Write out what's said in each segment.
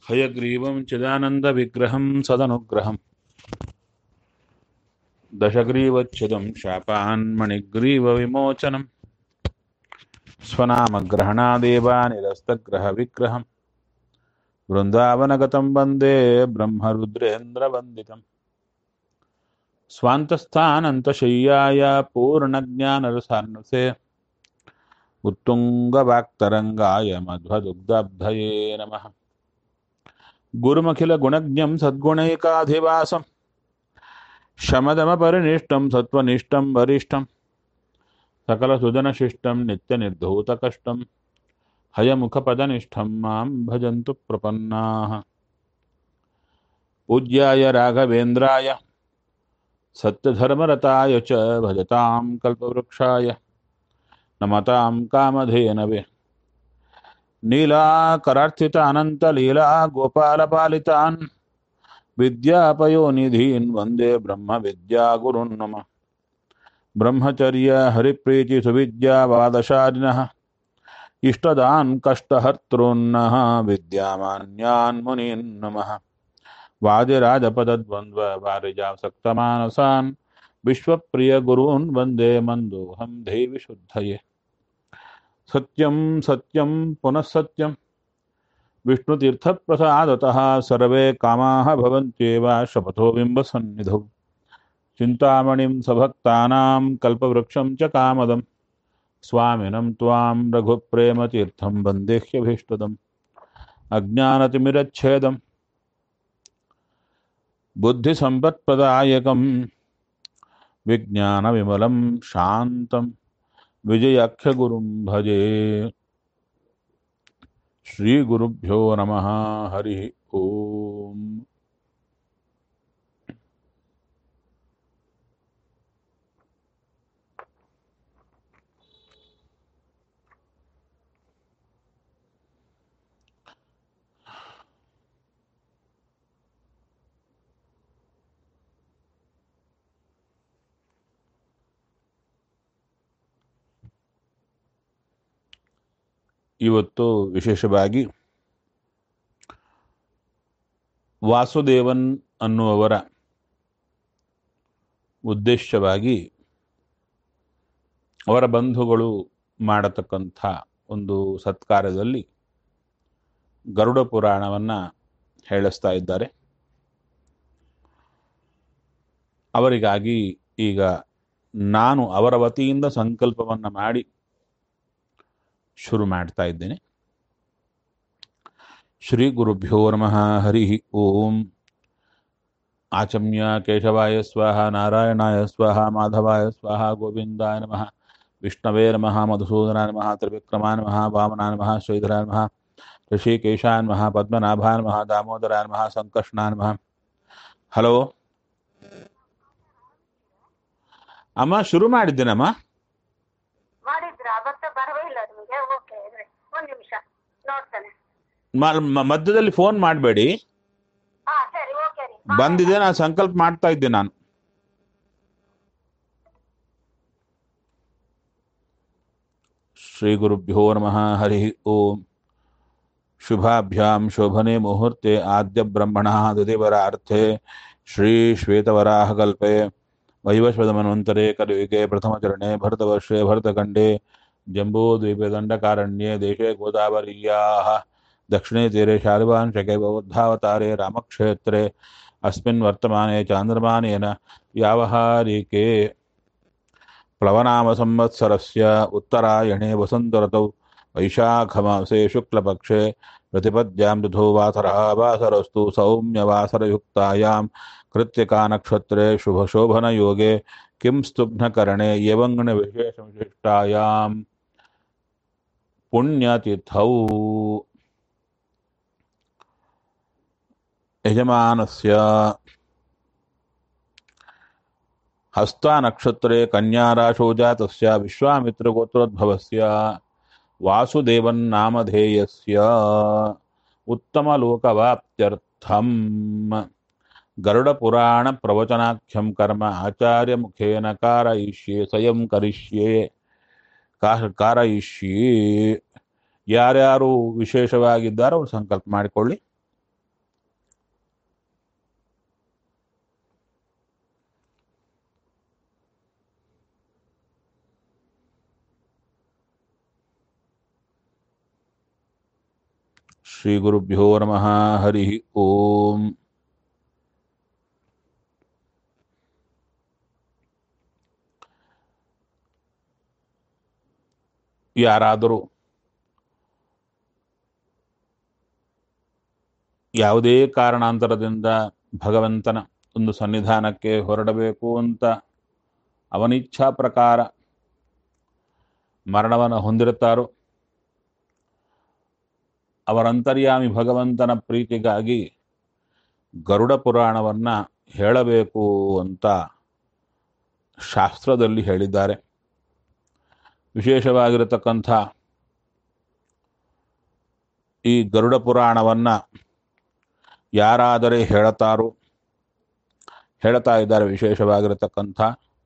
हयग्रीवं चिदानन्दविग्रहं सदनुग्रहम् दशग्रीवच्छिदं शापान्मणिग्रीवविमोचनं स्वनामग्रहणादेवानिरस्तग्रहविग्रहम् वृन्दावनगतं वन्दे ब्रह्मरुद्रेन्द्रवन्दितम् स्वान्तस्थानन्तशय्याय पूर्णज्ञानरसान्नुसे उत्तुङ्गवाक्तरङ्गाय मध्वदुग्धब्धये नमः गुरुमखिलगुणज्ञं सद्गुणैकाधिवासं शमदमपरिनिष्टं सत्त्वनिष्ठं वरिष्ठं सकलसुजनशिष्टं नित्यनिर्धूतकष्टं हयमुखपदनिष्ठं मां भजन्तु प्रपन्नाः पूज्याय राघवेन्द्राय सत्यधर्मरताय च भजतां कल्पवृक्षाय नमतां कामधेनवे नीलाकरार्थित अनन्तलीला गोपालपालितान् विद्यापयोनिधीन् वन्दे ब्रह्मविद्यागुरुन् नम ब्रह्मचर्य हरिप्रीतिसुविद्यावादशालिनः इष्टदान् कष्टहर्तॄन्नः विद्यामान्यान् मुनीन् नमः वादिराजपदद्वन्द्ववारिजासक्तमानसान् विश्वप्रियगुरून् वन्दे मन्दोऽहं देवि शुद्धये सत्यं सत्यं पुनः सत्यं विष्णुतीर्थप्रसादतः सर्वे कामाः भवन्त्येव शपथो बिम्बसन्निधौ चिन्तामणिं सभक्तानां कल्पवृक्षं च कामदं स्वामिनं त्वां रघुप्रेमतीर्थं वन्देह्यभीष्टदम् अज्ञानतिमिरच्छेदं बुद्धिसम्पत्प्रदायकं विज्ञानविमलं शान्तं विजयाख्यगुरुं भजे श्रीगुरुभ्यो नमः हरिः ओम् ಇವತ್ತು ವಿಶೇಷವಾಗಿ ವಾಸುದೇವನ್ ಅನ್ನುವವರ ಉದ್ದೇಶವಾಗಿ ಅವರ ಬಂಧುಗಳು ಮಾಡತಕ್ಕಂಥ ಒಂದು ಸತ್ಕಾರ್ಯದಲ್ಲಿ ಗರುಡ ಪುರಾಣವನ್ನು ಹೇಳಿಸ್ತಾ ಇದ್ದಾರೆ ಅವರಿಗಾಗಿ ಈಗ ನಾನು ಅವರ ವತಿಯಿಂದ ಸಂಕಲ್ಪವನ್ನು ಮಾಡಿ ಶುರು ಮಾಡ್ತಾ ಇದ್ದೇನೆ ಶ್ರೀ ಗುರುಭ್ಯೋ ನಮಃ ಹರಿ ಓಂ ಆಚಮ್ಯ ಕೇಶವಾಯ ಸ್ವಾಹ ನಾರಾಯಣಾಯ ಸ್ವಾಹ ಮಾಧವಾಯ ಸ್ವಾಹ ಗೋವಿಂದಾಯ ನಮಃ ವಿಷ್ಣವೇ ನಮಃ ಮಧುಸೂದನಾಯ ನಮಃ ತ್ರಿವಿಕ್ರಮಾಯ ನಮಃ ವಾಮನಾಯ ನಮಃ ಶ್ರೀಧರಾಯ ನಮಃ ಋಷಿಕೇಶಾಯ ನಮಃ ಪದ್ಮನಾಭಾಯ ನಮಃ ದಾಮೋದರಾಯ ನಮಃ ಸಂಕರ್ಷಣಾಯ ನಮಃ ಹಲೋ ಅಮ್ಮ ಶುರು ಮಾಡಿದ್ದೇನಮ್ಮ ಮಾಡಿದ್ರ ಅವತ್ತ ಬರವೇ ಇಲ್ಲ ನಿಮಗೆ ಓಕೆ ಇರ್ರಿ ಒಂದ್ ನಿಮಿಷ ನೋಡ್ತೇನೆ ಮ- ಮ- ಮಧ್ಯದಲ್ಲಿ ಫೋನ್ ಮಾಡಬೇಡಿ ಹಾ ಸರಿ ಓಕೆ ರೀ ಬಂದಿದೆ ನಾನು ಸಂಕಲ್ಪ ಮಾಡ್ತಾ ಇದ್ದೆ ನಾನು ಶ್ರೀ ಗುರುಭ್ಯೋ ನಮಃ ಹರಿ ಓಂ ಶುಭಾಭ್ಯಾಂ ಶೋಭನೆ ಮುಹೂರ್ತೆ ಆದ್ಯ ಬ್ರಹ್ಮಣ ದ್ವಿತೀವರಾರ್ಥೆ ಶ್ರೀ ಶ್ವೇತವರಾಹಕಲ್ಪೆ ವೈವಸ್ವದಮನ್ವಂತರೆ ಕಲಿಯುಗೆ ಪ್ರಥಮಚರಣೆ ಭರತವರ್ಷೆ ಭರತಖಂಡೇ जम्बूद्वीपदण्डकारण्ये देशे गोदावरीयाः दक्षिणे तीरे शालिवांशके बौद्धावतारे रामक्षेत्रे अस्मिन् वर्तमाने चान्द्रमानेन व्यावहारिके प्लवनामसंवत्सरस्य उत्तरायणे वसन्तऋतौ वैशाखमासे शुक्लपक्षे प्रतिपद्यां तथो वासरः वासरस्तु सौम्यवासरयुक्तायां कृत्तिकानक्षत्रे शुभशोभनयोगे किं स्तुघ्नकरणे यवङ्गणविशेषविशिष्टायां पुण्यतिथौ यजमानस्य हस्तानक्षत्रे कन्याराशौ जातस्य विश्वामित्रगोत्रोद्भवस्य वासुदेवन्नामधेयस्य उत्तमलोकवाप्त्यर्थम् गरुडपुराणप्रवचनाख्यं कर्म आचार्यमुखेन कारयिष्ये ಸ್ವಯಂ ಕರಿಷ್ಯೆ ಕಾ- ಕಾರಯಿಷ್ಯೆ ಯಾರ್ಯಾರು ವಿಶೇಷವಾಗಿದ್ದಾರೋ ಅವ್ರು ಸಂಕಲ್ಪ ಮಾಡಿಕೊಳ್ಳಿ ಶ್ರೀಗುರುಭ್ಯೋ ನಮಃ ಹರಿ ಓಂ ಯಾರಾದರೂ ಯಾವುದೇ ಕಾರಣಾಂತರದಿಂದ ಭಗವಂತನ ಒಂದು ಸನ್ನಿಧಾನಕ್ಕೆ ಹೊರಡಬೇಕು ಅಂತ ಅವನಿಚ್ಛಾ ಪ್ರಕಾರ ಮರಣವನ್ನು ಹೊಂದಿರುತ್ತಾರೋ ಅವರಂತರ್ಯಾಮಿ ಭಗವಂತನ ಪ್ರೀತಿಗಾಗಿ ಗರುಡ ಪುರಾಣವನ್ನ ಹೇಳಬೇಕು ಅಂತ ಶಾಸ್ತ್ರದಲ್ಲಿ ಹೇಳಿದ್ದಾರೆ ವಿಶೇಷವಾಗಿರತಕ್ಕಂಥ ಈ ಗರುಡ ಪುರಾಣವನ್ನ ಯಾರಾದರೆ ಹೇಳುತ್ತಾರೋ ಹೇಳ್ತಾ ಇದ್ದಾರೆ ವಿಶೇಷವಾಗಿರತಕ್ಕಂಥ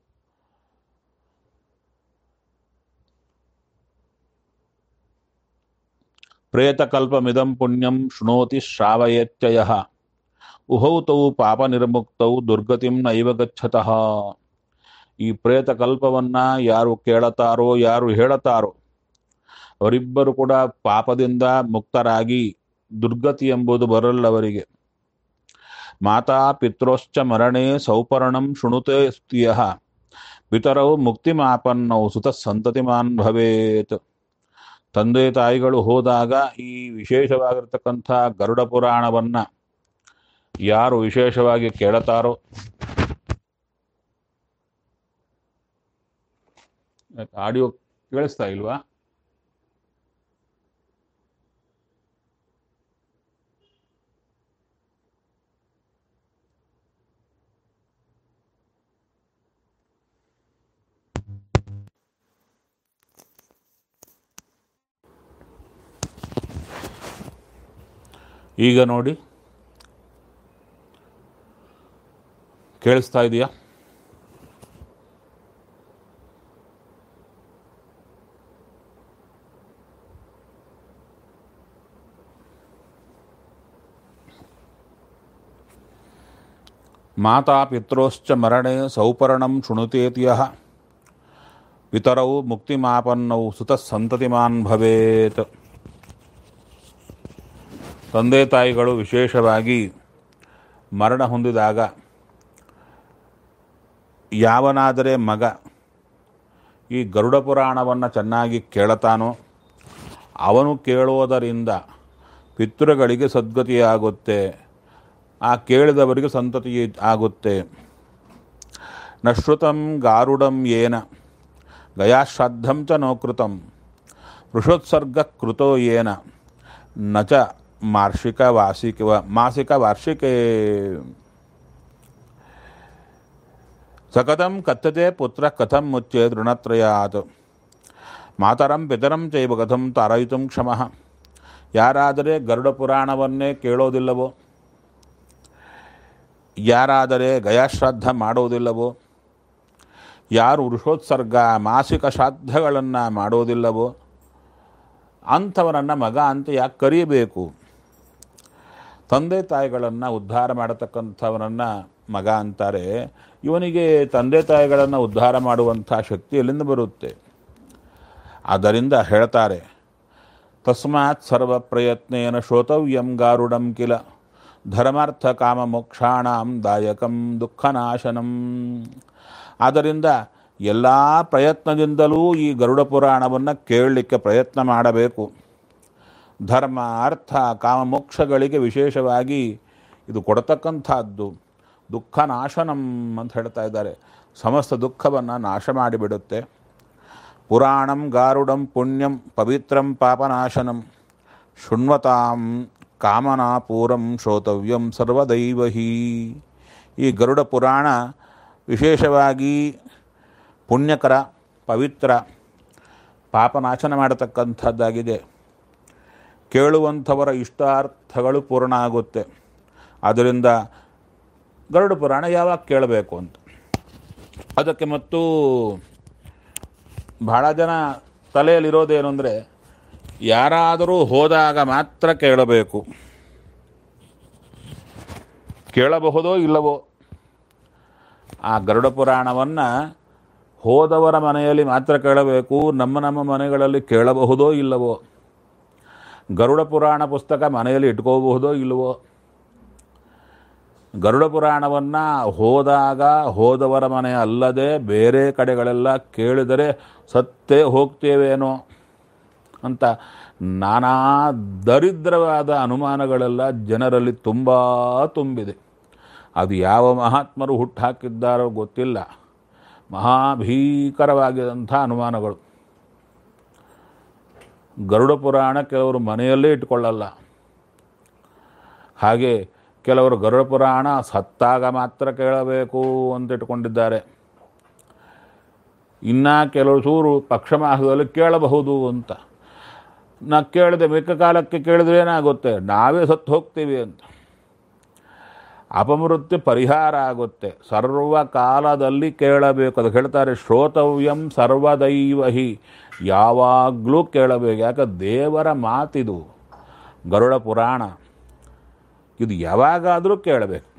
ಪ್ರೇತಕಲ್ಪಮಿದಂ ಪುಣ್ಯಂ ಶೃಣೋತಿ ಶ್ರಾವಯತ್ಯಯ ಉಭೌ ತೌ ಪಾಪ ನಿರ್ಮುಕ್ತೌ ದುರ್ಗತಿಂ ನೈವ ಗಚ್ಚತಃ ಈ ಪ್ರೇತಕಲ್ಪವನ್ನ ಯಾರು ಕೇಳತಾರೋ ಯಾರು ಹೇಳತಾರೋ ಅವರಿಬ್ಬರು ಕೂಡ ಪಾಪದಿಂದ ಮುಕ್ತರಾಗಿ ದುರ್ಗತಿ ಎಂಬುದು ಬರಲ್ಲವರಿಗೆ ಮಾತಾ ಪಿತ್ರೋಶ್ಚ ಮರಣೆ ಸೌಪರ್ಣಂ ಶೃಣುತೆ ಸ್ತಿಯ ಪಿತರವು ಮುಕ್ತಿಮಾಪನ್ನೌ ಸುತ ಸಂತತಿಮಾನ್ ಭವೇತ್ ತಂದೆ ತಾಯಿಗಳು ಹೋದಾಗ ಈ ವಿಶೇಷವಾಗಿರ್ತಕ್ಕಂಥ ಗರುಡ ಪುರಾಣವನ್ನ ಯಾರು ವಿಶೇಷವಾಗಿ ಕೇಳತಾರೋ ಆಡಿಯೋ ಕೇಳಿಸ್ತಾ ಇಲ್ವಾ ಈಗ ನೋಡಿ ಕೇಳಿಸ್ತಾ ಇದೆಯಾ ಮಾತಾ ಪಿತ್ರೋಶ್ಚ ಮರಣೆ ಸೌಪರ್ಣಂ ಶೃಣುತೇತಿಯ ಪಿತರೌ ಮುಕ್ತಿಮಾಪನ್ನೌ ಸುತ ಸಂತತಿಮಾನ್ ಭವೇತ್ ತಂದೆ ತಾಯಿಗಳು ವಿಶೇಷವಾಗಿ ಮರಣ ಹೊಂದಿದಾಗ ಯಾವನಾದರೆ ಮಗ ಈ ಗರುಡ ಪುರಾಣವನ್ನು ಚೆನ್ನಾಗಿ ಕೇಳತಾನೋ ಅವನು ಕೇಳುವುದರಿಂದ ಪಿತೃಗಳಿಗೆ ಸದ್ಗತಿಯಾಗುತ್ತೆ ಆ ಕೇಳಿದವರಿಗೆ ಸಂತತಿ ಆಗುತ್ತೆ ನಶ್ರುತಂ ಗಾರುಡಂ ಏನ ಗಯಾಶ್ರಾದ್ದಂ ಚ ನೋಕೃತಂ ವೃಷೋತ್ಸರ್ಗ ಕೃತೋ ಏನ ನ ಚ ಮಾರ್ಷಿಕ ವಾರ್ಷಿಕ ಮಾಸಿಕ ವಾರ್ಷಿಕೆ ಸಕಥಂ ಕಥತೆ ಪುತ್ರ ಕಥಂ ಮುಚ್ಚೆ ಋಣತ್ರಯಾತ್ ಮಾತರಂ ಪಿತರಂ ಚೈವ ಕಥಂ ತಾರಯಿತು ಕ್ಷಮಃ ಯಾರಾದರೆ ಗರುಡ ಪುರಾಣವನ್ನೇ ಕೇಳೋದಿಲ್ಲವೋ ಯಾರಾದರೆ ಗಯಾಶ್ರಾದ್ದ ಮಾಡೋದಿಲ್ಲವೋ ಯಾರು ವೃಷೋತ್ಸರ್ಗ ಮಾಸಿಕ ಶ್ರಾದ್ದಗಳನ್ನು ಮಾಡೋದಿಲ್ಲವೋ ಅಂಥವನನ್ನು ಮಗ ಅಂತ ಯಾಕೆ ಕರೀಬೇಕು ತಂದೆ ತಾಯಿಗಳನ್ನು ಉದ್ಧಾರ ಮಾಡತಕ್ಕಂಥವನನ್ನು ಮಗ ಅಂತಾರೆ ಇವನಿಗೆ ತಂದೆ ತಾಯಿಗಳನ್ನು ಉದ್ಧಾರ ಮಾಡುವಂಥ ಶಕ್ತಿ ಎಲ್ಲಿಂದ ಬರುತ್ತೆ ಆದ್ದರಿಂದ ಹೇಳ್ತಾರೆ ತಸ್ಮಾತ್ ಸರ್ವ ಪ್ರಯತ್ನೇನ ಶ್ರೋತವ್ಯಂ ಗಾರುಡಂ ಕಿಲ ಧರ್ಮಾರ್ಥ ಕಾಮ ಮೋಕ್ಷಾಣಂ ದಾಯಕಂ ದುಃಖನಾಶನಂ ಆದ್ದರಿಂದ ಎಲ್ಲ ಪ್ರಯತ್ನದಿಂದಲೂ ಈ ಗರುಡ ಪುರಾಣವನ್ನು ಕೇಳಲಿಕ್ಕೆ ಪ್ರಯತ್ನ ಮಾಡಬೇಕು ಧರ್ಮ ಅರ್ಥ ಕಾಮ ಮೋಕ್ಷಗಳಿಗೆ ವಿಶೇಷವಾಗಿ ಇದು ಕೊಡತಕ್ಕಂಥದ್ದು ದುಃಖ ನಾಶನಂ ಅಂತ ಹೇಳ್ತಾ ಇದ್ದಾರೆ ಸಮಸ್ತ ದುಃಖವನ್ನು ನಾಶ ಮಾಡಿಬಿಡುತ್ತೆ ಪುರಾಣಂ ಗಾರುಡಂ ಪುಣ್ಯಂ ಪವಿತ್ರಂ ಪಾಪನಾಶನಂ ಶೃಣ್ವತಾಂ ಕಾಮನಾಪೂರಂ ಶ್ರೋತವ್ಯಂ ಸರ್ವದೈವ ಹಿ ಈ ಗರುಡ ಪುರಾಣ ವಿಶೇಷವಾಗಿ ಪುಣ್ಯಕರ ಪವಿತ್ರ ಪಾಪನಾಶನ ಮಾಡತಕ್ಕಂಥದ್ದಾಗಿದೆ ಕೇಳುವಂಥವರ ಇಷ್ಟಾರ್ಥಗಳು ಪೂರ್ಣ ಆಗುತ್ತೆ ಆದ್ದರಿಂದ ಗರುಡ ಪುರಾಣ ಯಾವಾಗ ಕೇಳಬೇಕು ಅಂತ ಅದಕ್ಕೆ ಮತ್ತು ಬಹಳ ಜನ ತಲೆಯಲ್ಲಿರೋದೇನು ಅಂದರೆ ಯಾರಾದರೂ ಹೋದಾಗ ಮಾತ್ರ ಕೇಳಬೇಕು ಕೇಳಬಹುದೋ ಇಲ್ಲವೋ ಆ ಗರುಡ ಪುರಾಣವನ್ನು ಹೋದವರ ಮನೆಯಲ್ಲಿ ಮಾತ್ರ ಕೇಳಬೇಕು ನಮ್ಮ ನಮ್ಮ ಮನೆಗಳಲ್ಲಿ ಕೇಳಬಹುದೋ ಇಲ್ಲವೋ ಗರುಡ ಪುರಾಣ ಪುಸ್ತಕ ಮನೆಯಲ್ಲಿ ಇಟ್ಕೋಬಹುದೋ ಇಲ್ವೋ ಗರುಡ ಪುರಾಣವನ್ನು ಹೋದಾಗ ಹೋದವರ ಮನೆ ಅಲ್ಲದೆ ಬೇರೆ ಕಡೆಗಳೆಲ್ಲ ಕೇಳಿದರೆ ಸತ್ತೇ ಹೋಗ್ತೇವೇನೋ ಅಂತ ನಾನಾ ದರಿದ್ರವಾದ ಅನುಮಾನಗಳೆಲ್ಲ ಜನರಲ್ಲಿ ತುಂಬ ತುಂಬಿದೆ ಅದು ಯಾವ ಮಹಾತ್ಮರು ಹುಟ್ಟುಹಾಕಿದ್ದಾರೋ ಗೊತ್ತಿಲ್ಲ ಮಹಾಭೀಕರವಾಗಿದಂಥ ಅನುಮಾನಗಳು ಗರುಡ ಪುರಾಣ ಕೆಲವರು ಮನೆಯಲ್ಲೇ ಇಟ್ಕೊಳ್ಳಲ್ಲ ಹಾಗೆ ಕೆಲವರು ಗರುಡ ಪುರಾಣ ಸತ್ತಾಗ ಮಾತ್ರ ಕೇಳಬೇಕು ಅಂತ ಇಟ್ಕೊಂಡಿದ್ದಾರೆ ಇನ್ನು ಕೆಲವು ಚೂರು ಪಕ್ಷಮಾಸದಲ್ಲಿ ಕೇಳಬಹುದು ಅಂತ ನಾ ಕೇಳಿದೆ ಮಿಕ್ಕ ಕಾಲಕ್ಕೆ ಕೇಳಿದ್ರೆ ಏನಾಗುತ್ತೆ ನಾವೇ ಸತ್ತು ಹೋಗ್ತೀವಿ ಅಂತ ಅಪಮೃತ್ಯು ಪರಿಹಾರ ಆಗುತ್ತೆ ಸರ್ವ ಕಾಲದಲ್ಲಿ ಕೇಳಬೇಕು ಅದು ಹೇಳ್ತಾರೆ ಶ್ರೋತವ್ಯಂ ಸರ್ವದೈವ ಹಿ ಯಾವಾಗಲೂ ಕೇಳಬೇಕು ಯಾಕೆ ದೇವರ ಮಾತಿದು ಗರುಡ ಪುರಾಣ ಇದು ಯಾವಾಗಾದರೂ ಕೇಳಬೇಕು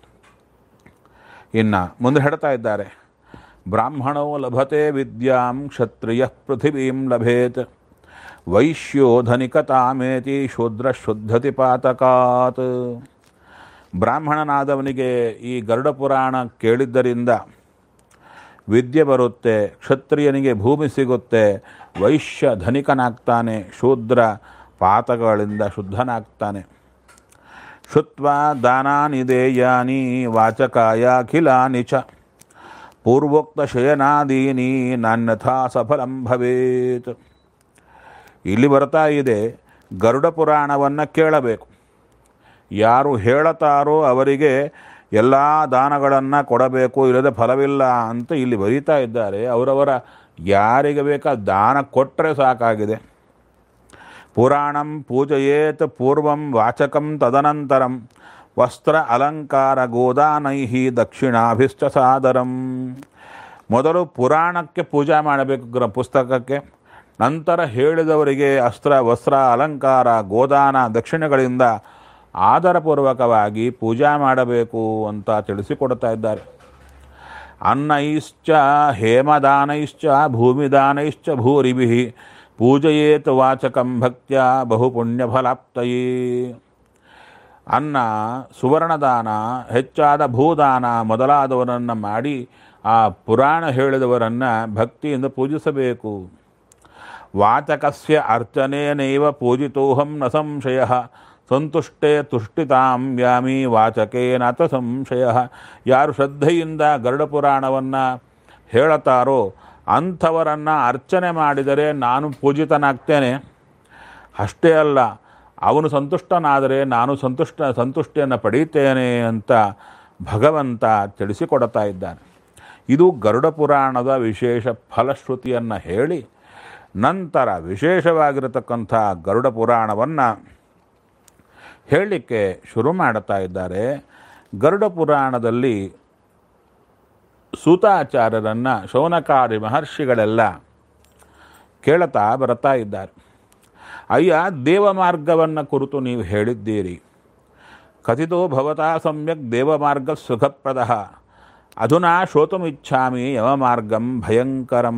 ಇನ್ನು ಮುಂದೆ ಹೇಳ್ತಾ ಇದ್ದಾರೆ ಬ್ರಾಹ್ಮಣೋ ಲಭತೆ ವಿದ್ಯಾಂ ಕ್ಷತ್ರಿಯ ಪೃಥಿವೀಂ ಲಭೇತ್ ವೈಶ್ಯೋ ಧನಿಕತಾಮೇತಿ ಶೂದ್ರ ಶುದ್ಧತಿ ಪಾತಕಾತ್ ಬ್ರಾಹ್ಮಣನಾದವನಿಗೆ ಈ ಗರುಡ ಪುರಾಣ ಕೇಳಿದ್ದರಿಂದ ವಿದ್ಯೆ ಬರುತ್ತೆ ಕ್ಷತ್ರಿಯನಿಗೆ ಭೂಮಿ ಸಿಗುತ್ತೆ ವೈಶ್ಯ ಧನಿಕನಾಗ್ತಾನೆ ಶೂದ್ರ ಪಾತಕಗಳಿಂದ ಶುದ್ಧನಾಗ್ತಾನೆ ಶುತ್ವ ದಾನಾನಿ ದೇಯಾನಿ ವಾಚಕಾಯಾಖಿಲಾನಿ ಚ ಪೂರ್ವೋಕ್ತ ಶಯನಾದೀನಿ ನಾನ್ಯಥಾ ಸಫಲಂ ಭವೇತ್ ಇಲ್ಲಿ ಬರ್ತಾ ಇದೆ ಗರುಡ ಪುರಾಣವನ್ನು ಕೇಳಬೇಕು ಯಾರು ಹೇಳತಾರೋ ಅವರಿಗೆ ಎಲ್ಲ ದಾನಗಳನ್ನು ಕೊಡಬೇಕು ಇಲ್ಲದೆ ಫಲವಿಲ್ಲ ಅಂತ ಇಲ್ಲಿ ಬರೀತಾ ಇದ್ದಾರೆ ಅವರವರ ಯಾರಿಗೆ ಬೇಕಾ ದಾನ ಕೊಟ್ಟರೆ ಸಾಕಾಗಿದೆ ಪುರಾಣಂ ಪೂಜಯೇತ್ ಪೂರ್ವಂ ವಾಚಕಂ ತದನಂತರಂ ವಸ್ತ್ರ ಅಲಂಕಾರ ಗೋದಾನೈಹಿ ದಕ್ಷಿಣಾಭಿಷ್ಟ ಸಾದರಂ ಮೊದಲು ಪುರಾಣಕ್ಕೆ ಪೂಜೆ ಮಾಡಬೇಕು ಗ್ರ ಪುಸ್ತಕಕ್ಕೆ ನಂತರ ಹೇಳಿದವರಿಗೆ ಅಸ್ತ್ರ ವಸ್ತ್ರ ಅಲಂಕಾರ ಗೋದಾನ ದಕ್ಷಿಣಗಳಿಂದ ಆದರಪೂರ್ವಕವಾಗಿ ಪೂಜಾ ಮಾಡಬೇಕು ಅಂತ ತಿಳಿಸಿಕೊಡ್ತಾ ಇದ್ದಾರೆ ಅನ್ನೈಶ್ಚ ಹೇಮದಾನೈಶ್ಚ ಭೂಮಿದಾನೈಶ್ಚ ಭೂರಿಭಿ ಪೂಜಯೇತ್ ವಾಚಕಂ ಭಕ್ತ್ಯ ಬಹುಪುಣ್ಯಫಲಾಪ್ತಯೇ ಅನ್ನ ಸುವರ್ಣದಾನ ಹೆಚ್ಚಾದ ಭೂದಾನ ಮೊದಲಾದವರನ್ನು ಮಾಡಿ ಆ ಪುರಾಣ ಹೇಳಿದವರನ್ನು ಭಕ್ತಿಯಿಂದ ಪೂಜಿಸಬೇಕು ವಾಚಕಸ್ಯ ಅರ್ಚನೇನೈವ ಪೂಜಿತೋಹಂ ನ ಸಂಶಯ ಸಂತುಷ್ಟೇ ತುಷ್ಟಿತಾಂ ವ್ಯಾಮಿ ವಾಚಕೇನತ ಸಂಶಯ ಯಾರು ಶ್ರದ್ಧೆಯಿಂದ ಗರುಡ ಪುರಾಣವನ್ನು ಹೇಳುತ್ತಾರೋ ಅಂಥವರನ್ನು ಅರ್ಚನೆ ಮಾಡಿದರೆ ನಾನು ಪೂಜಿತನಾಗ್ತೇನೆ ಅಷ್ಟೇ ಅಲ್ಲ ಅವನು ಸಂತುಷ್ಟನಾದರೆ ನಾನು ಸಂತುಷ್ಟ ಸಂತುಷ್ಟಿಯನ್ನು ಪಡೀತೇನೆ ಅಂತ ಭಗವಂತ ತಿಳಿಸಿಕೊಡ್ತಾ ಇದ್ದಾನೆ ಇದು ಗರುಡ ಪುರಾಣದ ವಿಶೇಷ ಫಲಶ್ರುತಿಯನ್ನು ಹೇಳಿ ನಂತರ ವಿಶೇಷವಾಗಿರತಕ್ಕಂಥ ಗರುಡ ಪುರಾಣವನ್ನು ಹೇಳಲಿಕ್ಕೆ ಶುರು ಮಾಡುತ್ತಾ ಇದ್ದಾರೆ ಗರುಡ ಪುರಾಣದಲ್ಲಿ ಸೂತಾಚಾರ್ಯರನ್ನು ಶೌನಕಾರಿ ಮಹರ್ಷಿಗಳೆಲ್ಲ ಕೇಳುತ್ತಾ ಬರ್ತಾ ಇದ್ದಾರೆ ಅಯ್ಯ ದೇವ ಮಾರ್ಗವನ್ನು ಕುರಿತು ನೀವು ಹೇಳಿದ್ದೀರಿ ಕಥಿತೋ ಭವತಾ ಸಮ್ಯಕ್ ದೇವಮಾರ್ಗ ಸುಖಪ್ರದ ಅಧುನಾ ಶ್ರೋತುಮಿಚ್ಛಾಮಿ ಯಮಮಾರ್ಗಂ ಭಯಂಕರಂ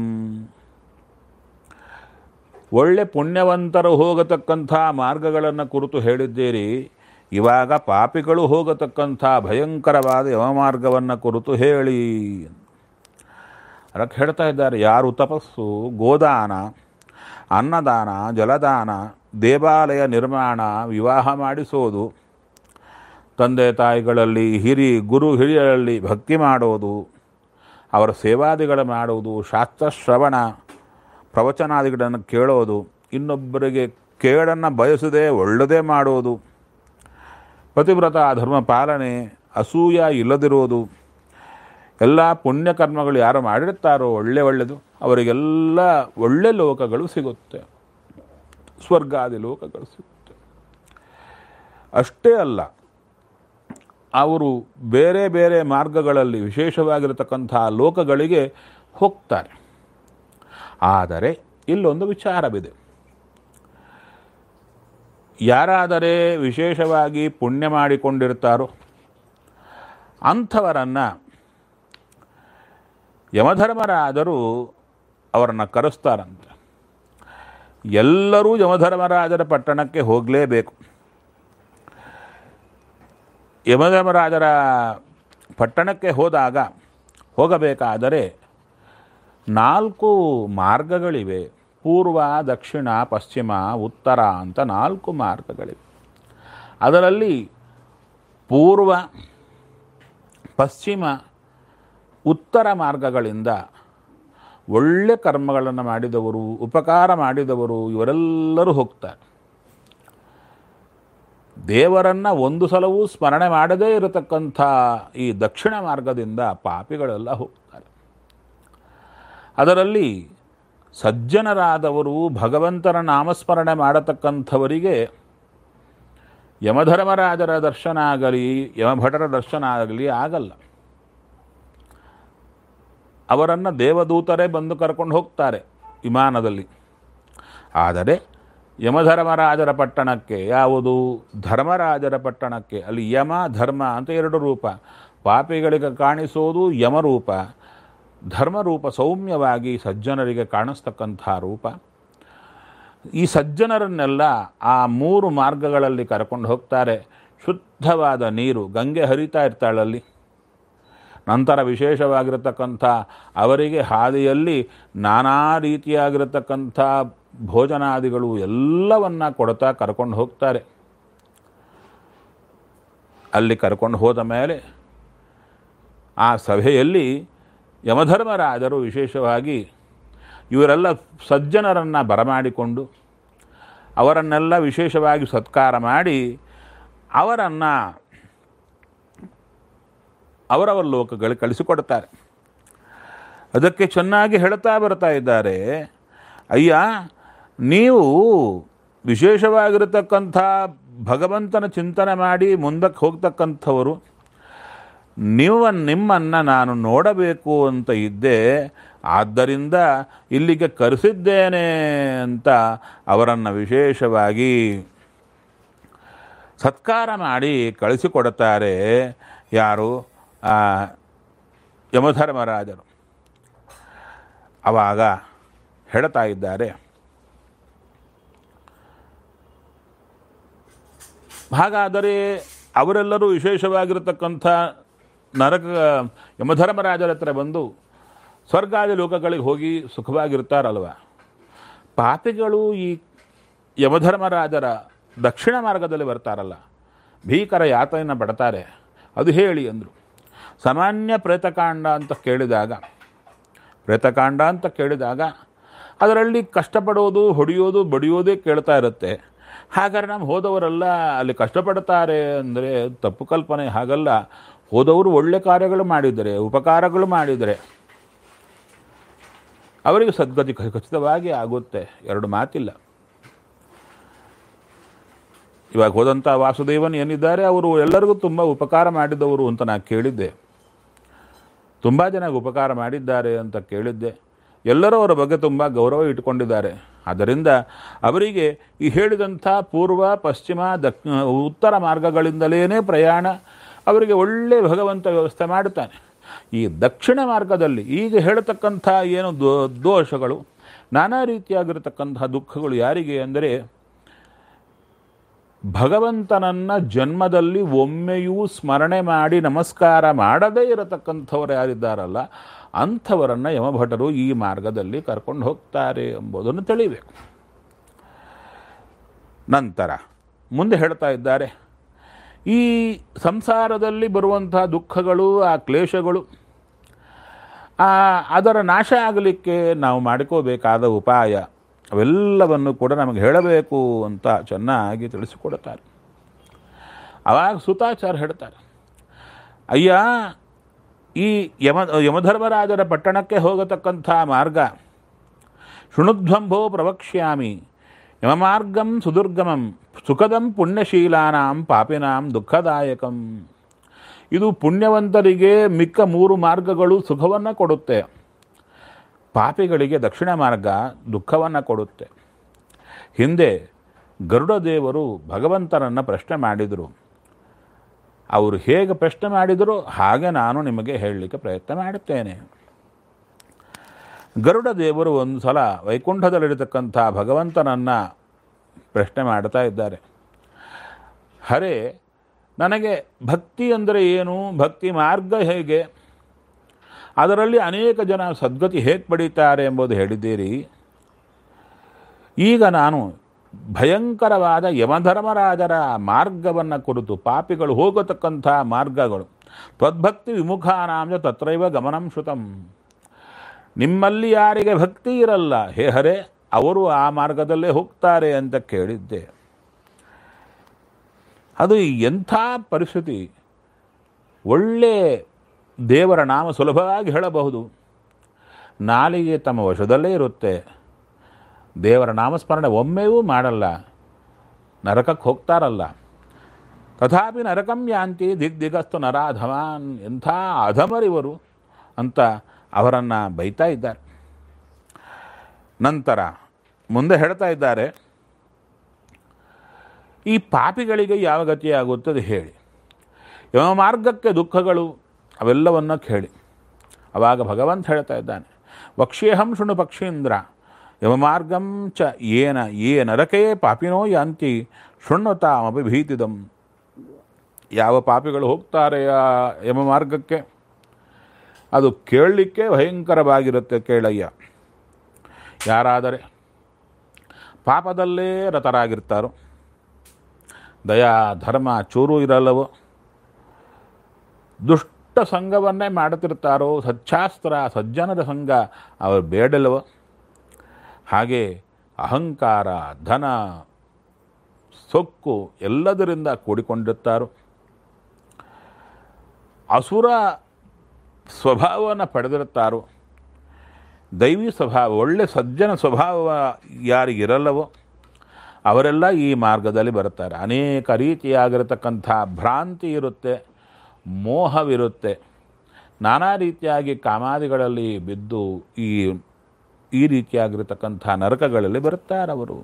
ಒಳ್ಳೆ ಪುಣ್ಯವಂತರು ಹೋಗತಕ್ಕಂಥ ಮಾರ್ಗಗಳನ್ನು ಕುರಿತು ಹೇಳಿದ್ದೀರಿ ಇವಾಗ ಪಾಪಿಗಳು ಹೋಗತಕ್ಕಂಥ ಭಯಂಕರವಾದ ಯಮಮಾರ್ಗವನ್ನು ಕುರಿತು ಹೇಳಿ ಅದಕ್ಕೆ ಹೇಳ್ತಾ ಇದ್ದಾರೆ ಯಾರು ತಪಸ್ಸು ಗೋದಾನ ಅನ್ನದಾನ ಜಲದಾನ ದೇವಾಲಯ ನಿರ್ಮಾಣ ವಿವಾಹ ಮಾಡಿಸೋದು ತಂದೆ ತಾಯಿಗಳಲ್ಲಿ ಹಿರಿ ಗುರು ಹಿರಿಯರಲ್ಲಿ ಭಕ್ತಿ ಮಾಡೋದು ಅವರ ಸೇವಾದಿಗಳು ಮಾಡುವುದು ಶಾಸ್ತ್ರ ಶ್ರವಣ ಪ್ರವಚನಾದಿಗಳನ್ನು ಕೇಳೋದು ಇನ್ನೊಬ್ಬರಿಗೆ ಕೇಡನ್ನು ಬಯಸದೆ ಒಳ್ಳೆಯದೇ ಮಾಡೋದು ಪತಿವ್ರತ ಧರ್ಮ ಪಾಲನೆ ಅಸೂಯ ಇಲ್ಲದಿರೋದು ಎಲ್ಲ ಪುಣ್ಯಕರ್ಮಗಳು ಯಾರು ಮಾಡಿರ್ತಾರೋ ಒಳ್ಳೆ ಒಳ್ಳೆಯದು ಅವರಿಗೆಲ್ಲ ಒಳ್ಳೆ ಲೋಕಗಳು ಸಿಗುತ್ತೆ ಸ್ವರ್ಗಾದಿ ಲೋಕಗಳು ಸಿಗುತ್ತೆ ಅಷ್ಟೇ ಅಲ್ಲ ಅವರು ಬೇರೆ ಬೇರೆ ಮಾರ್ಗಗಳಲ್ಲಿ ವಿಶೇಷವಾಗಿರತಕ್ಕಂಥ ಲೋಕಗಳಿಗೆ ಹೋಗ್ತಾರೆ ಆದರೆ ಇಲ್ಲೊಂದು ವಿಚಾರವಿದೆ ಯಾರಾದರೆ ವಿಶೇಷವಾಗಿ ಪುಣ್ಯ ಮಾಡಿಕೊಂಡಿರ್ತಾರೋ ಅಂಥವರನ್ನು ಯಮಧರ್ಮರಾದರೂ ಅವರನ್ನು ಕರೆಸ್ತಾರಂತೆ ಎಲ್ಲರೂ ಯಮಧರ್ಮರಾಜರ ಪಟ್ಟಣಕ್ಕೆ ಹೋಗಲೇಬೇಕು ಯಮಧರ್ಮರಾಜರ ಪಟ್ಟಣಕ್ಕೆ ಹೋದಾಗ ಹೋಗಬೇಕಾದರೆ ನಾಲ್ಕು ಮಾರ್ಗಗಳಿವೆ ಪೂರ್ವ ದಕ್ಷಿಣ ಪಶ್ಚಿಮ ಉತ್ತರ ಅಂತ ನಾಲ್ಕು ಮಾರ್ಗಗಳಿವೆ ಅದರಲ್ಲಿ ಪೂರ್ವ ಪಶ್ಚಿಮ ಉತ್ತರ ಮಾರ್ಗಗಳಿಂದ ಒಳ್ಳೆ ಕರ್ಮಗಳನ್ನು ಮಾಡಿದವರು ಉಪಕಾರ ಮಾಡಿದವರು ಇವರೆಲ್ಲರೂ ಹೋಗ್ತಾರೆ ದೇವರನ್ನು ಒಂದು ಸಲವೂ ಸ್ಮರಣೆ ಮಾಡದೇ ಇರತಕ್ಕಂಥ ಈ ದಕ್ಷಿಣ ಮಾರ್ಗದಿಂದ ಪಾಪಿಗಳೆಲ್ಲ ಹೋಗ್ತಾರೆ ಅದರಲ್ಲಿ ಸಜ್ಜನರಾದವರು ಭಗವಂತನ ನಾಮಸ್ಮರಣೆ ಮಾಡತಕ್ಕಂಥವರಿಗೆ ಯಮಧರ್ಮರಾಜರ ದರ್ಶನ ಆಗಲಿ ಯಮಭಟರ ದರ್ಶನ ಆಗಲಿ ಆಗಲ್ಲ ಅವರನ್ನು ದೇವದೂತರೇ ಬಂದು ಕರ್ಕೊಂಡು ಹೋಗ್ತಾರೆ ವಿಮಾನದಲ್ಲಿ ಆದರೆ ಯಮಧರ್ಮರಾಜರ ಪಟ್ಟಣಕ್ಕೆ ಯಾವುದು ಧರ್ಮರಾಜರ ಪಟ್ಟಣಕ್ಕೆ ಅಲ್ಲಿ ಯಮ ಧರ್ಮ ಅಂತ ಎರಡು ರೂಪ ಪಾಪಿಗಳಿಗೆ ಕಾಣಿಸೋದು ಯಮರೂಪ ಧರ್ಮರೂಪ ಸೌಮ್ಯವಾಗಿ ಸಜ್ಜನರಿಗೆ ಕಾಣಿಸ್ತಕ್ಕಂಥ ರೂಪ ಈ ಸಜ್ಜನರನ್ನೆಲ್ಲ ಆ ಮೂರು ಮಾರ್ಗಗಳಲ್ಲಿ ಕರ್ಕೊಂಡು ಹೋಗ್ತಾರೆ ಶುದ್ಧವಾದ ನೀರು ಗಂಗೆ ಹರಿತಾ ಇರ್ತಾಳಲ್ಲಿ ನಂತರ ವಿಶೇಷವಾಗಿರತಕ್ಕಂಥ ಅವರಿಗೆ ಹಾದಿಯಲ್ಲಿ ನಾನಾ ರೀತಿಯಾಗಿರತಕ್ಕಂಥ ಭೋಜನಾದಿಗಳು ಎಲ್ಲವನ್ನ ಕೊಡ್ತಾ ಕರ್ಕೊಂಡು ಹೋಗ್ತಾರೆ ಅಲ್ಲಿ ಕರ್ಕೊಂಡು ಹೋದ ಮೇಲೆ ಆ ಸಭೆಯಲ್ಲಿ ಯಮಧರ್ಮರಾಜರು ವಿಶೇಷವಾಗಿ ಇವರೆಲ್ಲ ಸಜ್ಜನರನ್ನು ಬರಮಾಡಿಕೊಂಡು ಅವರನ್ನೆಲ್ಲ ವಿಶೇಷವಾಗಿ ಸತ್ಕಾರ ಮಾಡಿ ಅವರನ್ನು ಅವರವರ ಲೋಕಗಳಿಗೆ ಕಳಿಸಿಕೊಡ್ತಾರೆ ಅದಕ್ಕೆ ಚೆನ್ನಾಗಿ ಹೇಳ್ತಾ ಬರ್ತಾ ಇದ್ದಾರೆ ಅಯ್ಯ ನೀವು ವಿಶೇಷವಾಗಿರತಕ್ಕಂಥ ಭಗವಂತನ ಚಿಂತನೆ ಮಾಡಿ ಮುಂದಕ್ಕೆ ಹೋಗ್ತಕ್ಕಂಥವರು ನೀವು ನಿಮ್ಮನ್ನು ನಾನು ನೋಡಬೇಕು ಅಂತ ಇದ್ದೆ ಆದ್ದರಿಂದ ಇಲ್ಲಿಗೆ ಕರೆಸಿದ್ದೇನೆ ಅಂತ ಅವರನ್ನು ವಿಶೇಷವಾಗಿ ಸತ್ಕಾರ ಮಾಡಿ ಕಳಿಸಿಕೊಡುತ್ತಾರೆ ಯಾರು ಆ, ಯಮಧರ್ಮರಾಜರು ಆವಾಗ ಹೇಳ್ತಾ ಇದ್ದಾರೆ ಹಾಗಾದರೆ ಅವರೆಲ್ಲರೂ ವಿಶೇಷವಾಗಿರತಕ್ಕಂಥ ನರಕ ಯಮಧರ್ಮರಾಜರ ಹತ್ರ ಬಂದು ಸ್ವರ್ಗಾದಿ ಲೋಕಗಳಿಗೆ ಹೋಗಿ ಸುಖವಾಗಿರ್ತಾರಲ್ವ ಪಾಪಿಗಳು ಈ ಯಮಧರ್ಮರಾಜರ ದಕ್ಷಿಣ ಮಾರ್ಗದಲ್ಲಿ ಬರ್ತಾರಲ್ಲ ಭೀಕರ ಯಾತನೆಯನ್ನು ಪಡ್ತಾರೆ ಅದು ಹೇಳಿ ಅಂದರು ಸಾಮಾನ್ಯ ಪ್ರೇತಕಾಂಡ ಅಂತ ಕೇಳಿದಾಗ ಪ್ರೇತಕಾಂಡ ಅಂತ ಕೇಳಿದಾಗ ಅದರಲ್ಲಿ ಕಷ್ಟಪಡೋದು ಹೊಡೆಯೋದು ಬಡಿಯೋದೇ ಕೇಳ್ತಾ ಇರುತ್ತೆ ಹಾಗಾದ್ರೆ ನಮ್ಮ ಹೋದವರೆಲ್ಲ ಅಲ್ಲಿ ಕಷ್ಟಪಡ್ತಾರೆ ಅಂದರೆ ತಪ್ಪು ಕಲ್ಪನೆ ಹಾಗಲ್ಲ ಹೋದವರು ಒಳ್ಳೆ ಕಾರ್ಯಗಳು ಮಾಡಿದರೆ ಉಪಕಾರಗಳು ಮಾಡಿದರೆ ಅವರಿಗೆ ಸದ್ಗತಿ ಖ- ಖಚಿತವಾಗಿ ಆಗುತ್ತೆ ಎರಡು ಮಾತಿಲ್ಲ ಇವಾಗ ಹೋದಂಥ ವಾಸುದೇವನ್ ಏನಿದ್ದಾರೆ ಅವರು ಎಲ್ಲರಿಗೂ ತುಂಬ ಉಪಕಾರ ಮಾಡಿದವರು ಅಂತ ನಾನು ಕೇಳಿದ್ದೆ ತುಂಬ ಜನ ಉಪಕಾರ ಮಾಡಿದ್ದಾರೆ ಅಂತ ಕೇಳಿದ್ದೆ ಎಲ್ಲರೂ ಅವರ ಬಗ್ಗೆ ತುಂಬ ಗೌರವ ಇಟ್ಕೊಂಡಿದ್ದಾರೆ ಆದ್ದರಿಂದ ಅವರಿಗೆ ಈ ಹೇಳಿದಂಥ ಪೂರ್ವ ಪಶ್ಚಿಮ ದಕ್ ಉತ್ತರ ಮಾರ್ಗಗಳಿಂದಲೇ ಪ್ರಯಾಣ ಅವರಿಗೆ ಒಳ್ಳೆ ಭಗವಂತ ವ್ಯವಸ್ಥೆ ಮಾಡುತ್ತಾನೆ ಈ ದಕ್ಷಿಣ ಮಾರ್ಗದಲ್ಲಿ ಈಗ ಹೇಳತಕ್ಕಂಥ ಏನು ದೋ ದೋಷಗಳು ನಾನಾ ರೀತಿಯಾಗಿರತಕ್ಕಂಥ ದುಃಖಗಳು ಯಾರಿಗೆ ಅಂದರೆ ಭಗವಂತನನ್ನ ಜನ್ಮದಲ್ಲಿ ಒಮ್ಮೆಯೂ ಸ್ಮರಣೆ ಮಾಡಿ ನಮಸ್ಕಾರ ಮಾಡದೇ ಇರತಕ್ಕಂಥವ್ರು ಯಾರಿದ್ದಾರಲ್ಲ ಅಂಥವರನ್ನು ಯಮಭಟರು ಈ ಮಾರ್ಗದಲ್ಲಿ ಕರ್ಕೊಂಡು ಹೋಗ್ತಾರೆ ಎಂಬುದನ್ನು ತಿಳಿಬೇಕು ನಂತರ ಮುಂದೆ ಹೇಳ್ತಾ ಇದ್ದಾರೆ ಈ ಸಂಸಾರದಲ್ಲಿ ಬರುವಂಥ ದುಃಖಗಳು ಆ ಕ್ಲೇಶಗಳು ಆ ಅದರ ನಾಶ ಆಗಲಿಕ್ಕೆ ನಾವು ಮಾಡಿಕೋಬೇಕಾದ ಉಪಾಯ ಅವೆಲ್ಲವನ್ನು ಕೂಡ ನಮಗೆ ಹೇಳಬೇಕು ಅಂತ ಚೆನ್ನಾಗಿ ತಿಳಿಸಿಕೊಡುತ್ತಾರೆ ಅವಾಗ ಸುತಾಚಾರ ಹೇಳ್ತಾರೆ ಅಯ್ಯ ಈ ಯಮ ಯಮಧರ್ಮರಾಜರ ಪಟ್ಟಣಕ್ಕೆ ಹೋಗತಕ್ಕಂಥ ಮಾರ್ಗ ಶೃಣುಧ್ವಂಭೋ ಪ್ರವಕ್ಷ್ಯಾಮಿ ಯಮಮಾರ್ಗಂ ಸುದುರ್ಗಮಂ ಸುಖದಂ ಪುಣ್ಯಶೀಲಾನಾಂ ಪಾಪಿನಾಂ ದುಃಖದಾಯಕಂ ಇದು ಪುಣ್ಯವಂತರಿಗೆ ಮಿಕ್ಕ ಮೂರು ಮಾರ್ಗಗಳು ಸುಖವನ್ನು ಕೊಡುತ್ತೆ ಪಾಪಿಗಳಿಗೆ ದಕ್ಷಿಣ ಮಾರ್ಗ ದುಃಖವನ್ನು ಕೊಡುತ್ತೆ ಹಿಂದೆ ಗರುಡ ದೇವರು ಭಗವಂತನನ್ನು ಪ್ರಶ್ನೆ ಮಾಡಿದರು ಅವರು ಹೇಗೆ ಪ್ರಶ್ನೆ ಮಾಡಿದರೋ ಹಾಗೆ ನಾನು ನಿಮಗೆ ಹೇಳಲಿಕ್ಕೆ ಪ್ರಯತ್ನ ಮಾಡುತ್ತೇನೆ ಗರುಡ ದೇವರು ಒಂದು ಸಲ ವೈಕುಂಠದಲ್ಲಿರತಕ್ಕಂಥ ಭಗವಂತನನ್ನು ಪ್ರಶ್ನೆ ಮಾಡ್ತಾ ಇದ್ದಾರೆ ಹರೇ ನನಗೆ ಭಕ್ತಿ ಅಂದರೆ ಏನು ಭಕ್ತಿ ಮಾರ್ಗ ಹೇಗೆ ಅದರಲ್ಲಿ ಅನೇಕ ಜನ ಸದ್ಗತಿ ಹೇಗೆ ಪಡೀತಾರೆ ಎಂಬುದು ಹೇಳಿದ್ದೀರಿ ಈಗ ನಾನು ಭಯಂಕರವಾದ ಯಮಧರ್ಮರಾಜರ ಮಾರ್ಗವನ್ನು ಕುರಿತು ಪಾಪಿಗಳು ಹೋಗತಕ್ಕಂಥ ಮಾರ್ಗಗಳು ತ್ವದ್ಭಕ್ತಿ ವಿಮುಖಾನಾಂಜ ತತ್ರೈವ ಗಮನಂ ಶ್ರುತಂ ನಿಮ್ಮಲ್ಲಿ ಯಾರಿಗೆ ಭಕ್ತಿ ಇರಲ್ಲ ಹೇ ಹರೇ ಅವರು ಆ ಮಾರ್ಗದಲ್ಲೇ ಹೋಗ್ತಾರೆ ಅಂತ ಕೇಳಿದ್ದೆ ಅದು ಎಂಥ ಪರಿಸ್ಥಿತಿ ಒಳ್ಳೆ ದೇವರ ನಾಮ ಸುಲಭವಾಗಿ ಹೇಳಬಹುದು ನಾಲಿಗೆ ತಮ್ಮ ವಶದಲ್ಲೇ ಇರುತ್ತೆ ದೇವರ ನಾಮಸ್ಮರಣೆ ಒಮ್ಮೆಯೂ ಮಾಡಲ್ಲ ನರಕಕ್ಕೆ ಹೋಗ್ತಾರಲ್ಲ ತಥಾಪಿ ನರಕಂ ಯಾಂತಿ ದಿಗ್ದಿಗಸ್ತು ನರಾಧಮಾನ್ ಎಂಥ ಅಧಮರಿವರು ಅಂತ ಅವರನ್ನು ಬೈತಾ ಇದ್ದಾರೆ ನಂತರ ಮುಂದೆ ಹೇಳ್ತಾ ಇದ್ದಾರೆ ಈ ಪಾಪಿಗಳಿಗೆ ಯಾವ ಗತಿಯಾಗುತ್ತದೆ ಹೇಳಿ ಯಮ ಮಾರ್ಗಕ್ಕೆ ದುಃಖಗಳು ಅವೆಲ್ಲವನ್ನ ಕೇಳಿ ಅವಾಗ ಭಗವಂತ ಹೇಳ್ತಾ ಇದ್ದಾನೆ ವಕ್ಷ್ಯೇಹಂ ಶೃಣು ಪಕ್ಷೀಂದ್ರ ಯಮಮಾರ್ಗಂ ಚ ಏನ ಯೇ ನರಕೇ ಪಾಪಿನೋ ಯಾಂತಿ ಶೃಣ್ವತಾಮಪಿ ಭೀತಿದಂ ಯಾವ ಪಾಪಿಗಳು ಹೋಗ್ತಾರೆ ಆ ಯಮ ಮಾರ್ಗಕ್ಕೆ ಅದು ಕೇಳಲಿಕ್ಕೆ ಭಯಂಕರವಾಗಿರುತ್ತೆ ಕೇಳಯ್ಯ ಯಾರಾದರೆ ಪಾಪದಲ್ಲೇ ರತರಾಗಿರ್ತಾರೋ ದಯಾ ಧರ್ಮ ಚೂರು ಇರಲ್ಲವೋ ದುಷ್ಟ ಸಂಘವನ್ನೇ ಮಾಡುತ್ತಿರ್ತಾರೋ ಸಚ್ಚಾಸ್ತ್ರ ಸಜ್ಜನರ ಸಂಘ ಅವರು ಬೇಡಲ್ಲವೋ ಹಾಗೆ ಅಹಂಕಾರ ಧನ ಸೊಕ್ಕು ಎಲ್ಲದರಿಂದ ಕೂಡಿಕೊಂಡಿರುತ್ತಾರೋ ಅಸುರ ಸ್ವಭಾವವನ್ನು ಪಡೆದಿರುತ್ತಾರೋ ದೈವಿ ಸ್ವಭಾವ ಒಳ್ಳೆ ಸಜ್ಜನ ಸ್ವಭಾವ ಯಾರಿಗಿರಲ್ಲವೋ ಅವರೆಲ್ಲ ಈ ಮಾರ್ಗದಲ್ಲಿ ಬರ್ತಾರೆ ಅನೇಕ ರೀತಿಯಾಗಿರತಕ್ಕಂಥ ಭ್ರಾಂತಿ ಇರುತ್ತೆ ಮೋಹವಿರುತ್ತೆ ನಾನಾ ರೀತಿಯಾಗಿ ಕಾಮಾದಿಗಳಲ್ಲಿ ಬಿದ್ದು ಈ ಈ ರೀತಿಯಾಗಿರತಕ್ಕಂಥ ನರಕಗಳಲ್ಲಿ ಬರ್ತಾರವರು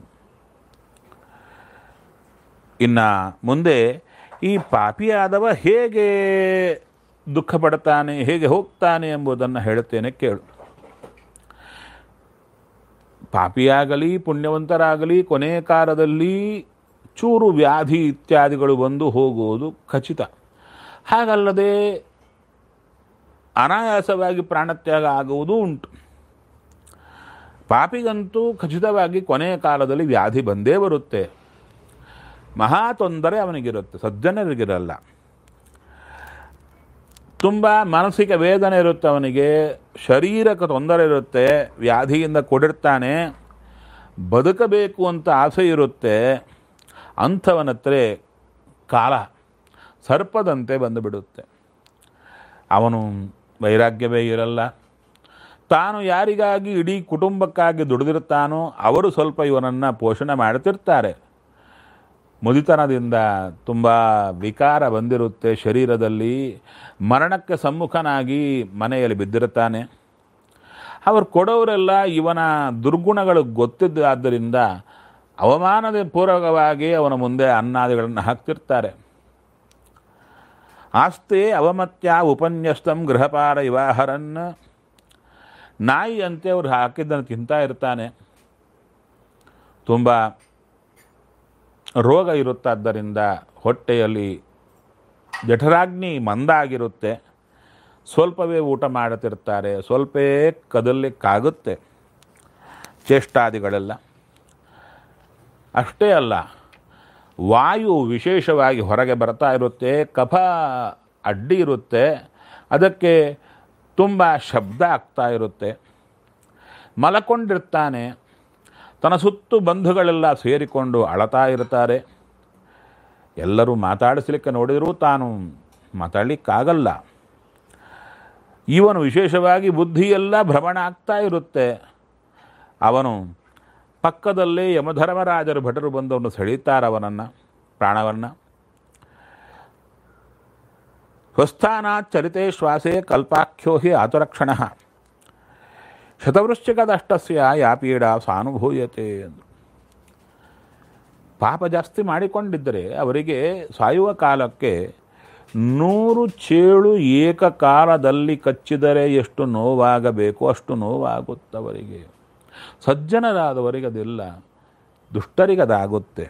ಇನ್ನು ಮುಂದೆ ಈ ಪಾಪಿಯಾದವ ಹೇಗೆ ದುಃಖ ಪಡ್ತಾನೆ ಹೇಗೆ ಹೋಗ್ತಾನೆ ಎಂಬುದನ್ನು ಹೇಳುತ್ತೇನೆ ಕೇಳು ಪಾಪಿಯಾಗಲಿ ಪುಣ್ಯವಂತರಾಗಲಿ ಕೊನೆ ಕಾಲದಲ್ಲಿ ಚೂರು ವ್ಯಾಧಿ ಇತ್ಯಾದಿಗಳು ಬಂದು ಹೋಗುವುದು ಖಚಿತ ಹಾಗಲ್ಲದೆ ಅನಾಯಾಸವಾಗಿ ಪ್ರಾಣತ್ಯಾಗ ಆಗುವುದೂ ಉಂಟು ಪಾಪಿಗಂತೂ ಖಚಿತವಾಗಿ ಕೊನೆಯ ಕಾಲದಲ್ಲಿ ವ್ಯಾಧಿ ಬಂದೇ ಬರುತ್ತೆ ಮಹಾ ತೊಂದರೆ ಅವನಿಗಿರುತ್ತೆ ಸಜ್ಜನರಿಗಿರಲ್ಲ ತುಂಬ ಮಾನಸಿಕ ವೇದನೆ ಇರುತ್ತೆ ಅವನಿಗೆ ಶರೀರಕ್ಕೆ ತೊಂದರೆ ಇರುತ್ತೆ ವ್ಯಾಧಿಯಿಂದ ಕೊಡಿರ್ತಾನೆ ಬದುಕಬೇಕು ಅಂತ ಆಸೆ ಇರುತ್ತೆ ಅಂಥವನತ್ರ ಕಾಲ ಸರ್ಪದಂತೆ ಬಂದುಬಿಡುತ್ತೆ ಅವನು ವೈರಾಗ್ಯವೇ ಇರಲ್ಲ ತಾನು ಯಾರಿಗಾಗಿ ಇಡೀ ಕುಟುಂಬಕ್ಕಾಗಿ ದುಡಿದಿರ್ತಾನೋ ಅವರು ಸ್ವಲ್ಪ ಇವನನ್ನು ಪೋಷಣೆ ಮಾಡ್ತಿರ್ತಾರೆ ಮುದಿತನದಿಂದ ತುಂಬ ವಿಕಾರ ಬಂದಿರುತ್ತೆ ಶರೀರದಲ್ಲಿ ಮರಣಕ್ಕೆ ಸಮ್ಮುಖನಾಗಿ ಮನೆಯಲ್ಲಿ ಬಿದ್ದಿರುತ್ತಾನೆ ಅವರು ಕೊಡೋರೆಲ್ಲ ಇವನ ದುರ್ಗುಣಗಳು ಗೊತ್ತಿದ್ದಾದ್ದರಿಂದ ಅವಮಾನದ ಪೂರ್ವಕವಾಗಿ ಅವನ ಮುಂದೆ ಅನ್ನಾದಿಗಳನ್ನು ಹಾಕ್ತಿರ್ತಾರೆ ಆಸ್ತೆ ಅವಮತ್ಯ ಉಪನ್ಯಸ್ತಂ ಗೃಹಪಾರ ಇವಾಹರನ್ ನಾಯಿಯಂತೆ ಅವ್ರು ಹಾಕಿದ್ದನ್ನು ತಿಂತಾ ಇರ್ತಾನೆ ತುಂಬ ರೋಗ ಇರುತ್ತಾದ್ದರಿಂದ ಹೊಟ್ಟೆಯಲ್ಲಿ ಜಠರಾಗ್ನಿ ಮಂದಾಗಿರುತ್ತೆ ಸ್ವಲ್ಪವೇ ಊಟ ಮಾಡುತ್ತಿರ್ತಾರೆ ಸ್ವಲ್ಪೇ ಕದಲಿಕ್ಕಾಗುತ್ತೆ ಚೇಷ್ಟಾದಿಗಳೆಲ್ಲ ಅಷ್ಟೇ ಅಲ್ಲ ವಾಯು ವಿಶೇಷವಾಗಿ ಹೊರಗೆ ಬರ್ತಾ ಇರುತ್ತೆ ಕಫ ಅಡ್ಡಿ ಇರುತ್ತೆ ಅದಕ್ಕೆ ತುಂಬ ಶಬ್ದ ಆಗ್ತಾ ಇರುತ್ತೆ ಮಲಕೊಂಡಿರ್ತಾನೆ ತನ್ನ ಸುತ್ತು ಬಂಧುಗಳೆಲ್ಲ ಸೇರಿಕೊಂಡು ಅಳತಾ ಇರ್ತಾರೆ ಎಲ್ಲರೂ ಮಾತಾಡಿಸ್ಲಿಕ್ಕೆ ನೋಡಿದರೂ ತಾನು ಮಾತಾಡಲಿಕ್ಕಾಗಲ್ಲ ಇವನು ವಿಶೇಷವಾಗಿ ಬುದ್ಧಿಯೆಲ್ಲ ಭ್ರಮಣ ಆಗ್ತಾ ಇರುತ್ತೆ ಅವನು ಪಕ್ಕದಲ್ಲೇ ಯಮಧರ್ಮರಾಜರು ಭಟರು ಬಂದವನು ಸೆಳೀತಾರೆ ಅವನನ್ನು ಪ್ರಾಣವನ್ನು ಸ್ವಸ್ಥಾನಾತ್ ಚರಿತೆ ಶ್ವಾಸೆ ಕಲ್ಪಾಖ್ಯೋ ಹಿ ಆತುರಕ್ಷಣ ಶತವೃಶ್ಚಿಕದಷ್ಟಸ್ಯ ಯಾ ಪೀಡ ಸಾನುಭೂಯತೆ ಎಂದು ಪಾಪ ಜಾಸ್ತಿ ಮಾಡಿಕೊಂಡಿದ್ದರೆ ಅವರಿಗೆ ಸಾಯುವ ಕಾಲಕ್ಕೆ ನೂರು ಚೇಳು ಏಕಕಾಲದಲ್ಲಿ ಕಚ್ಚಿದರೆ ಎಷ್ಟು ನೋವಾಗಬೇಕು ಅಷ್ಟು ನೋವಾಗುತ್ತವರಿಗೆ ಸಜ್ಜನರಾದವರಿಗೆ ಅದಿಲ್ಲ ದುಷ್ಟರಿಗೆ ಅದಾಗುತ್ತೆ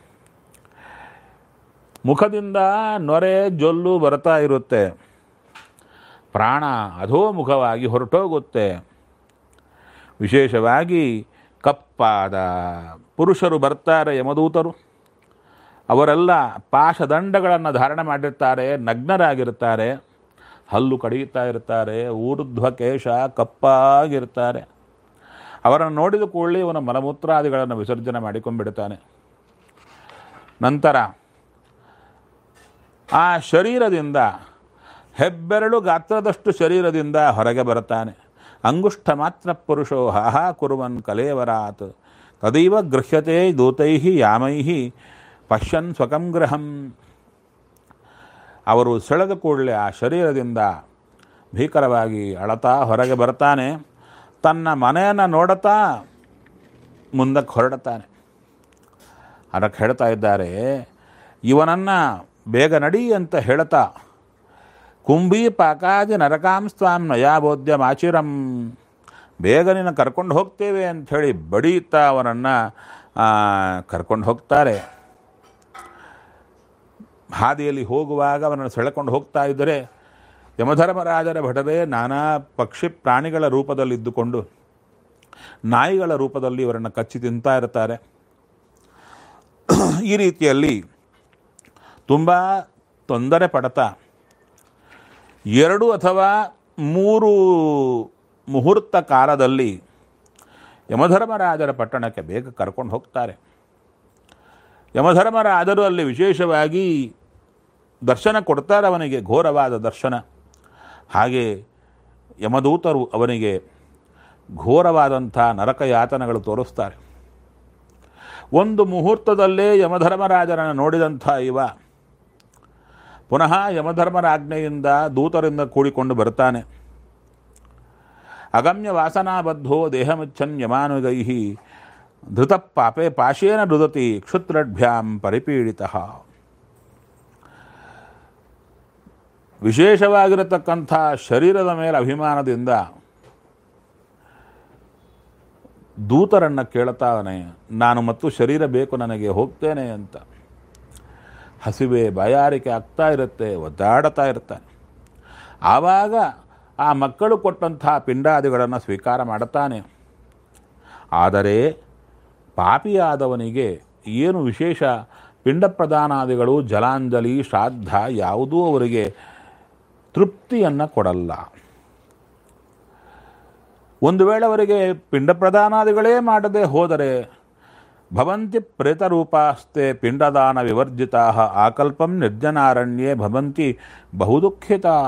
ಮುಖದಿಂದ ನೊರೆ ಜೊಲ್ಲು ಬರ್ತಾ ಇರುತ್ತೆ ಪ್ರಾಣ ಅಧೋಮುಖವಾಗಿ ಹೊರಟೋಗುತ್ತೆ ವಿಶೇಷವಾಗಿ ಕಪ್ಪಾದ ಪುರುಷರು ಬರ್ತಾರೆ ಯಮದೂತರು ಅವರೆಲ್ಲ ಪಾಶದಂಡಗಳನ್ನು ಧಾರಣೆ ಮಾಡಿರ್ತಾರೆ ನಗ್ನರಾಗಿರ್ತಾರೆ ಹಲ್ಲು ಕಡಿಯುತ್ತಾ ಇರ್ತಾರೆ ಊರ್ಧ್ವ ಕೇಶ ಕಪ್ಪಾಗಿರ್ತಾರೆ ಅವರನ್ನು ನೋಡಿದ ಕೂಡಲೇ ಇವನ ಮಲಮೂತ್ರಾದಿಗಳನ್ನು ವಿಸರ್ಜನೆ ಮಾಡಿಕೊಂಡ್ಬಿಡ್ತಾನೆ ನಂತರ ಆ ಶರೀರದಿಂದ ಹೆಬ್ಬೆರಳು ಗಾತ್ರದಷ್ಟು ಶರೀರದಿಂದ ಹೊರಗೆ ಬರುತ್ತಾನೆ ಅಂಗುಷ್ಠ ಮಾತ್ರ ಪುರುಷೋ ಹಾಹಾ ಕುರುವನ್ ಕಲೇವರಾತ್ ತದೈವ ಗೃಹ್ಯತೆ ದೂತೈ ಯಾಮೈ ಪಶ್ಯನ್ ಸ್ವಕಂ ಗೃಹಂ ಅವರು ಸೆಳೆದ ಕೂಡಲೇ ಆ ಶರೀರದಿಂದ ಭೀಕರವಾಗಿ ಅಳತಾ ಹೊರಗೆ ಬರ್ತಾನೆ ತನ್ನ ಮನೆಯನ್ನು ನೋಡುತ್ತಾ ಮುಂದಕ್ಕೆ ಹೊರಡುತ್ತಾನೆ ಅದಕ್ಕೆ ಹೇಳ್ತಾ ಇದ್ದಾರೆ ಇವನನ್ನು ಬೇಗ ನಡಿ ಅಂತ ಹೇಳ್ತಾ ಕುಂಭಿ ಪಾಕಾದಿ ನರಕಾಂಸ್ವಾಂ ನಯಾಬೋಧ್ಯ ಮಾಚಿರಂ ಬೇಗ ನಿನ್ನ ಕರ್ಕೊಂಡು ಹೋಗ್ತೇವೆ ಅಂಥೇಳಿ ಬಡಿಯುತ್ತಾ ಅವನನ್ನು ಕರ್ಕೊಂಡು ಹೋಗ್ತಾರೆ ಹಾದಿಯಲ್ಲಿ ಹೋಗುವಾಗ ಅವನನ್ನು ಸೆಳೆಕೊಂಡು ಹೋಗ್ತಾ ಇದ್ದರೆ ಯಮಧರ್ಮರಾಜರ ಭಟರೇ ನಾನಾ ಪಕ್ಷಿ ಪ್ರಾಣಿಗಳ ರೂಪದಲ್ಲಿದ್ದುಕೊಂಡು ನಾಯಿಗಳ ರೂಪದಲ್ಲಿ ಇವರನ್ನು ಕಚ್ಚಿ ತಿಂತಾ ಇರ್ತಾರೆ ಈ ರೀತಿಯಲ್ಲಿ ತುಂಬ ತೊಂದರೆ ಪಡ್ತಾ ಎರಡು ಅಥವಾ ಮೂರು ಮುಹೂರ್ತ ಕಾಲದಲ್ಲಿ ಯಮಧರ್ಮರಾಜರ ಪಟ್ಟಣಕ್ಕೆ ಬೇಗ ಕರ್ಕೊಂಡು ಹೋಗ್ತಾರೆ ಯಮಧರ್ಮರಾಜರು ಅಲ್ಲಿ ವಿಶೇಷವಾಗಿ ದರ್ಶನ ಕೊಡ್ತಾರೆ ಅವನಿಗೆ ಘೋರವಾದ ದರ್ಶನ ಹಾಗೆ ಯಮದೂತರು ಅವನಿಗೆ ಘೋರವಾದಂಥ ನರಕ ಯಾತನಗಳು ತೋರಿಸ್ತಾರೆ ಒಂದು ಮುಹೂರ್ತದಲ್ಲೇ ಯಮಧರ್ಮರಾಜರನ್ನು ನೋಡಿದಂಥ ಇವ ಪುನಃ ಯಮಧರ್ಮರಾಜ್ಞೆಯಿಂದ ದೂತರಿಂದ ಕೂಡಿಕೊಂಡು ಬರ್ತಾನೆ ಅಗಮ್ಯ ವಾಸನಾಬದ್ಧೋ ದೇಹಮಿಚ್ಛನ್ ಯಮಾನುಗೈ ಧೃತ ಪಾಪೆ ಪಾಶೇನ ರುದತಿ ಕ್ಷುತ್ರಢ್ಯಾಂ ಪರಿಪೀಡಿತ ವಿಶೇಷವಾಗಿರತಕ್ಕಂಥ ಶರೀರದ ಮೇಲೆ ಅಭಿಮಾನದಿಂದ ದೂತರನ್ನು ಕೇಳ್ತಾನೆ ನಾನು ಮತ್ತು ಶರೀರ ಬೇಕು ನನಗೆ ಹೋಗ್ತೇನೆ ಅಂತ ಹಸಿವೆ ಬಾಯಾರಿಕೆ ಆಗ್ತಾ ಇರುತ್ತೆ ಒದ್ದಾಡ್ತಾ ಇರ್ತಾನೆ ಆವಾಗ ಆ ಮಕ್ಕಳು ಕೊಟ್ಟಂತಹ ಪಿಂಡಾದಿಗಳನ್ನು ಸ್ವೀಕಾರ ಮಾಡುತ್ತಾನೆ ಆದರೆ ಪಾಪಿಯಾದವನಿಗೆ ಏನು ವಿಶೇಷ ಪಿಂಡ ಪ್ರದಾನಾದಿಗಳು ಜಲಾಂಜಲಿ ಶ್ರಾದ್ದ ಯಾವುದೂ ಅವರಿಗೆ ತೃಪ್ತಿಯನ್ನು ಕೊಡಲ್ಲ ಒಂದು ವೇಳೆ ಅವರಿಗೆ ಪಿಂಡ ಪ್ರದಾನಾದಿಗಳೇ ಮಾಡದೆ ಹೋದರೆ ಭವಂತಿ ಪ್ರೇತರೂಪಾಸ್ತೆ ಪಿಂಡದಾನ ವಿವರ್ಜಿತಾ ಆಕಲ್ಪಂ ನಿರ್ಜನಾರಣ್ಯೇ ಭವಂತಿ ಬಹುದುಃಖಿತಾ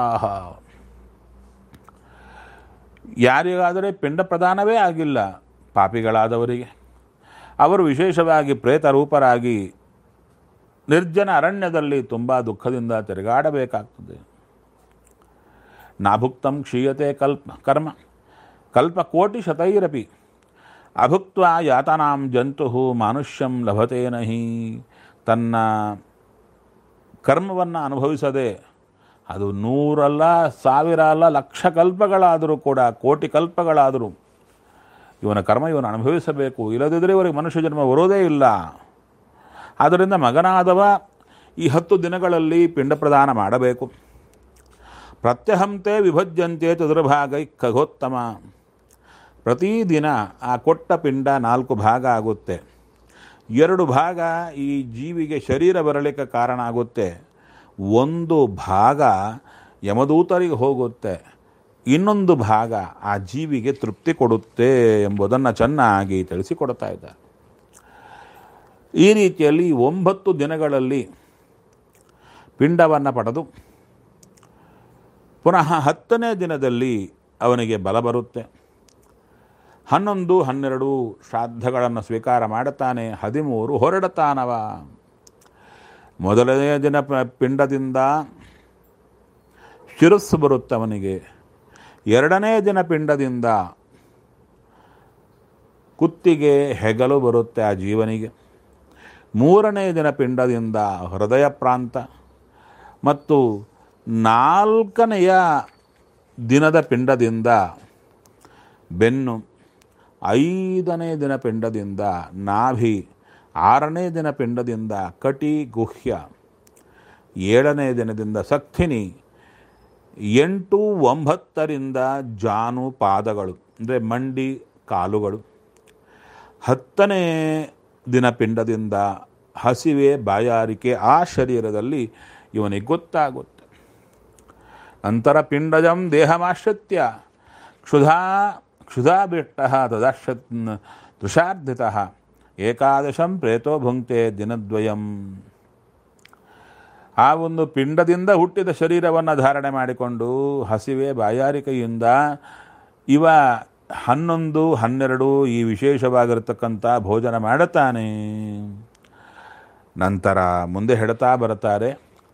ಯಾರಿಗಾದರೆ ಪಿಂಡ ಪ್ರದಾನವೇ ಆಗಿಲ್ಲ ಪಾಪಿಗಳಾದವರಿಗೆ ಅವರು ವಿಶೇಷವಾಗಿ ಪ್ರೇತರೂಪರಾಗಿ ನಿರ್ಜನ ಅರಣ್ಯದಲ್ಲಿ ತುಂಬ ದುಃಖದಿಂದ ತಿರುಗಾಡಬೇಕಾಗ್ತದೆ ನಾಭುಕ್ತಂ ಕ್ಷೀಯತೆ ಕಲ್ಪ ಕರ್ಮ ಕಲ್ಪಕೋಟಿ ಶತೈರಪಿ ಅಭುಕ್ತ ಯಾತನಾಂ ಜಂತು ಮಾನುಷ್ಯಂ ಲಭತೆ ನಹಿ ತನ್ನ ಕರ್ಮವನ್ನು ಅನುಭವಿಸದೆ ಅದು ನೂರಲ್ಲ ಸಾವಿರ ಅಲ್ಲ ಲಕ್ಷ ಕಲ್ಪಗಳಾದರೂ ಕೂಡ ಕೋಟಿ ಕಲ್ಪಗಳಾದರೂ ಇವನ ಕರ್ಮ ಇವನು ಅನುಭವಿಸಬೇಕು ಇಲ್ಲದಿದ್ದರೆ ಇವರಿಗೆ ಮನುಷ್ಯ ಜನ್ಮ ಬರೋದೇ ಇಲ್ಲ ಆದ್ದರಿಂದ ಮಗನಾದವ ಈ ಹತ್ತು ದಿನಗಳಲ್ಲಿ ಪಿಂಡ ಪ್ರದಾನ ಮಾಡಬೇಕು ಪ್ರತ್ಯಹಂತೆ ವಿಭಜ್ಯಂತೆ ಚತುರ್ಭಾಗೈ ಖಗೋತ್ತಮ ಪ್ರತಿದಿನ ಆ ಕೊಟ್ಟ ಪಿಂಡ ನಾಲ್ಕು ಭಾಗ ಆಗುತ್ತೆ ಎರಡು ಭಾಗ ಈ ಜೀವಿಗೆ ಶರೀರ ಬರಲಿಕ್ಕೆ ಕಾರಣ ಆಗುತ್ತೆ ಒಂದು ಭಾಗ ಯಮದೂತರಿಗೆ ಹೋಗುತ್ತೆ ಇನ್ನೊಂದು ಭಾಗ ಆ ಜೀವಿಗೆ ತೃಪ್ತಿ ಕೊಡುತ್ತೆ ಎಂಬುದನ್ನು ಚೆನ್ನಾಗಿ ತಿಳಿಸಿಕೊಡ್ತಾ ಇದ್ದಾರೆ ಈ ರೀತಿಯಲ್ಲಿ ಒಂಬತ್ತು ದಿನಗಳಲ್ಲಿ ಪಿಂಡವನ್ನು ಪಡೆದು ಪುನಃ ಹತ್ತನೇ ದಿನದಲ್ಲಿ ಅವನಿಗೆ ಬಲ ಬರುತ್ತೆ ಹನ್ನೊಂದು ಹನ್ನೆರಡು ಶ್ರಾದ್ದಗಳನ್ನು ಸ್ವೀಕಾರ ಮಾಡುತ್ತಾನೆ ಹದಿಮೂರು ಹೊರಡತಾನವ ಮೊದಲನೇ ದಿನ ಪ- ಪಿಂಡದಿಂದ ಶಿರಸ್ಸು ಬರುತ್ತೆ ಅವನಿಗೆ ಎರಡನೇ ದಿನ ಪಿಂಡದಿಂದ ಕುತ್ತಿಗೆ ಹೆಗಲು ಬರುತ್ತೆ ಆ ಜೀವನಿಗೆ ಮೂರನೇ ದಿನ ಪಿಂಡದಿಂದ ಹೃದಯ ಪ್ರಾಂತ ಮತ್ತು ನಾಲ್ಕನೆಯ ದಿನದ ಪಿಂಡದಿಂದ ಬೆನ್ನು ಐದನೇ ದಿನ ಪಿಂಡದಿಂದ ನಾಭಿ ಆರನೇ ದಿನ ಪಿಂಡದಿಂದ ಕಟಿ ಗುಹ್ಯ ಏಳನೇ ದಿನದಿಂದ ಸಕ್ಥಿನಿ ಎಂಟು ಒಂಬತ್ತರಿಂದ ಜಾನು ಪಾದಗಳು ಅಂದರೆ ಮಂಡಿ ಕಾಲುಗಳು ಹತ್ತನೇ ದಿನ ಪಿಂಡದಿಂದ ಹಸಿವೆ ಬಾಯಾರಿಕೆ ಆ ಶರೀರದಲ್ಲಿ ಇವನಿಗೆ ಗೊತ್ತಾಗುತ್ತೆ ನಂತರ ಪಿಂಡಜಂ ದೇಹಮಾಶ್ರಿತ್ಯ ಕ್ಷುಧಾ ಕ್ಷುಧಾಭಿಷ್ಟ ತದಶ ತೃಷಾರ್ಧಿತ ಏಕಾದಶಂ ಪ್ರೇತೋ ಭುಂಕ್ತೆ ದಿನದ್ವಯಂ ಆ ಒಂದು ಪಿಂಡದಿಂದ ಹುಟ್ಟಿದ ಶರೀರವನ್ನು ಧಾರಣೆ ಮಾಡಿಕೊಂಡು ಹಸಿವೆ ಬಾಯಾರಿಕೆಯಿಂದ ಇವ ಹನ್ನೊಂದು ಹನ್ನೆರಡು ಈ ವಿಶೇಷವಾಗಿರತಕ್ಕಂಥ ಭೋಜನ ಮಾಡುತ್ತಾನೆ ನಂತರ ಮುಂದೆ ಹೇಳ್ತಾ ಬರುತ್ತಾರೆ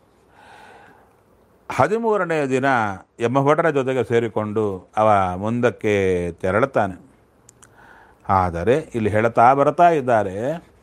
ಹದಿಮೂರನೇ ದಿನ ಯಮಭಟರ ಜೊತೆಗೆ ಸೇರಿಕೊಂಡು ಅವ ಮುಂದಕ್ಕೆ ತೆರಳುತ್ತಾನೆ ಆದರೆ ಇಲ್ಲಿ ಹೇಳ್ತಾ ಬರ್ತಾ ಇದ್ದಾರೆ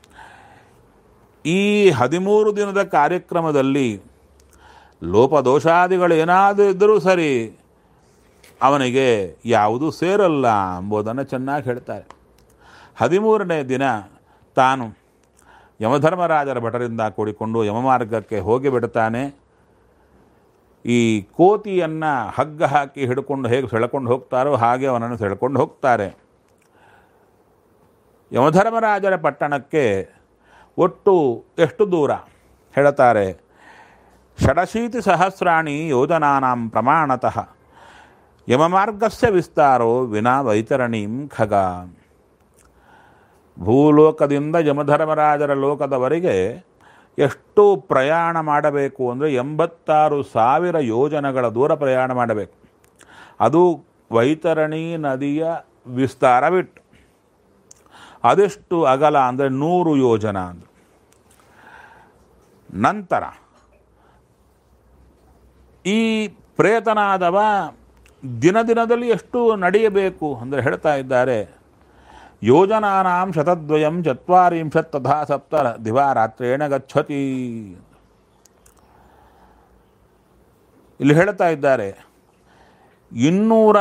ಈ ಹದಿಮೂರು ದಿನದ ಕಾರ್ಯಕ್ರಮದಲ್ಲಿ ಲೋಪದೋಷಾದಿಗಳು ಏನಾದರೂ ಇದ್ದರೂ ಸರಿ ಅವನಿಗೆ ಯಾವುದೂ ಸೇರಲ್ಲ ಎಂಬುದನ್ನು ಚೆನ್ನಾಗಿ ಹೇಳ್ತಾರೆ ಹದಿಮೂರನೇ ದಿನ ತಾನು ಯಮಧರ್ಮರಾಜರ ಭಟರಿಂದ ಕೂಡಿಕೊಂಡು ಯಮಮಾರ್ಗಕ್ಕೆ ಹೋಗಿ ಬಿಡುತ್ತಾನೆ ಈ ಕೋತಿಯನ್ನು ಹಗ್ಗ ಹಾಕಿ ಹಿಡ್ಕೊಂಡು ಹೇಗೆ ಸೆಳ್ಕೊಂಡು ಹೋಗ್ತಾರೋ ಹಾಗೆ ಅವನನ್ನು ಸೆಳ್ಕೊಂಡು ಹೋಗ್ತಾರೆ ಯಮಧರ್ಮರಾಜರ ಪಟ್ಟಣಕ್ಕೆ ಒಟ್ಟು ಎಷ್ಟು ದೂರ ಹೇಳ್ತಾರೆ ಷಡಶೀತಿ ಸಹಸ್ರಾಣಿ ಯೋಜನಾನಾಂ ಪ್ರಮಾಣತಃ ಯಮಮಾರ್ಗಸ್ಯ ವಿಸ್ತಾರೋ ವಿನಾ ವೈತರಣೀಂ ಖಗ ಭೂಲೋಕದಿಂದ ಯಮಧರ್ಮರಾಜರ ಲೋಕದವರೆಗೆ ಎಷ್ಟು ಪ್ರಯಾಣ ಮಾಡಬೇಕು ಅಂದರೆ ಎಂಬತ್ತಾರು ಸಾವಿರ ಯೋಜನಗಳ ದೂರ ಪ್ರಯಾಣ ಮಾಡಬೇಕು ಅದು ವೈತರಣಿ ನದಿಯ ವಿಸ್ತಾರ ಬಿಟ್ಟು ಅದೆಷ್ಟು ಅಗಲ ಅಂದರೆ ನೂರು ಯೋಜನ ಅಂದರು ನಂತರ ಈ ಪ್ರೇತನಾದವ ದಿನ ದಿನದಲ್ಲಿ ಎಷ್ಟು ನಡೆಯಬೇಕು ಅಂದರೆ ಹೇಳ್ತಾ ಇದ್ದಾರೆ ಯೋಜನಾನಾಂ ಶತದ್ವಯಂ ಚತ್ವಾರಿಂಶತ್ ತಥಾ ಸಪ್ತ ದಿವಾರಾತ್ರೇಣ ಗಚ್ಚತಿ ಇಲ್ಲಿ ಹೇಳ್ತಾ ಇದ್ದಾರೆ ಇನ್ನೂರ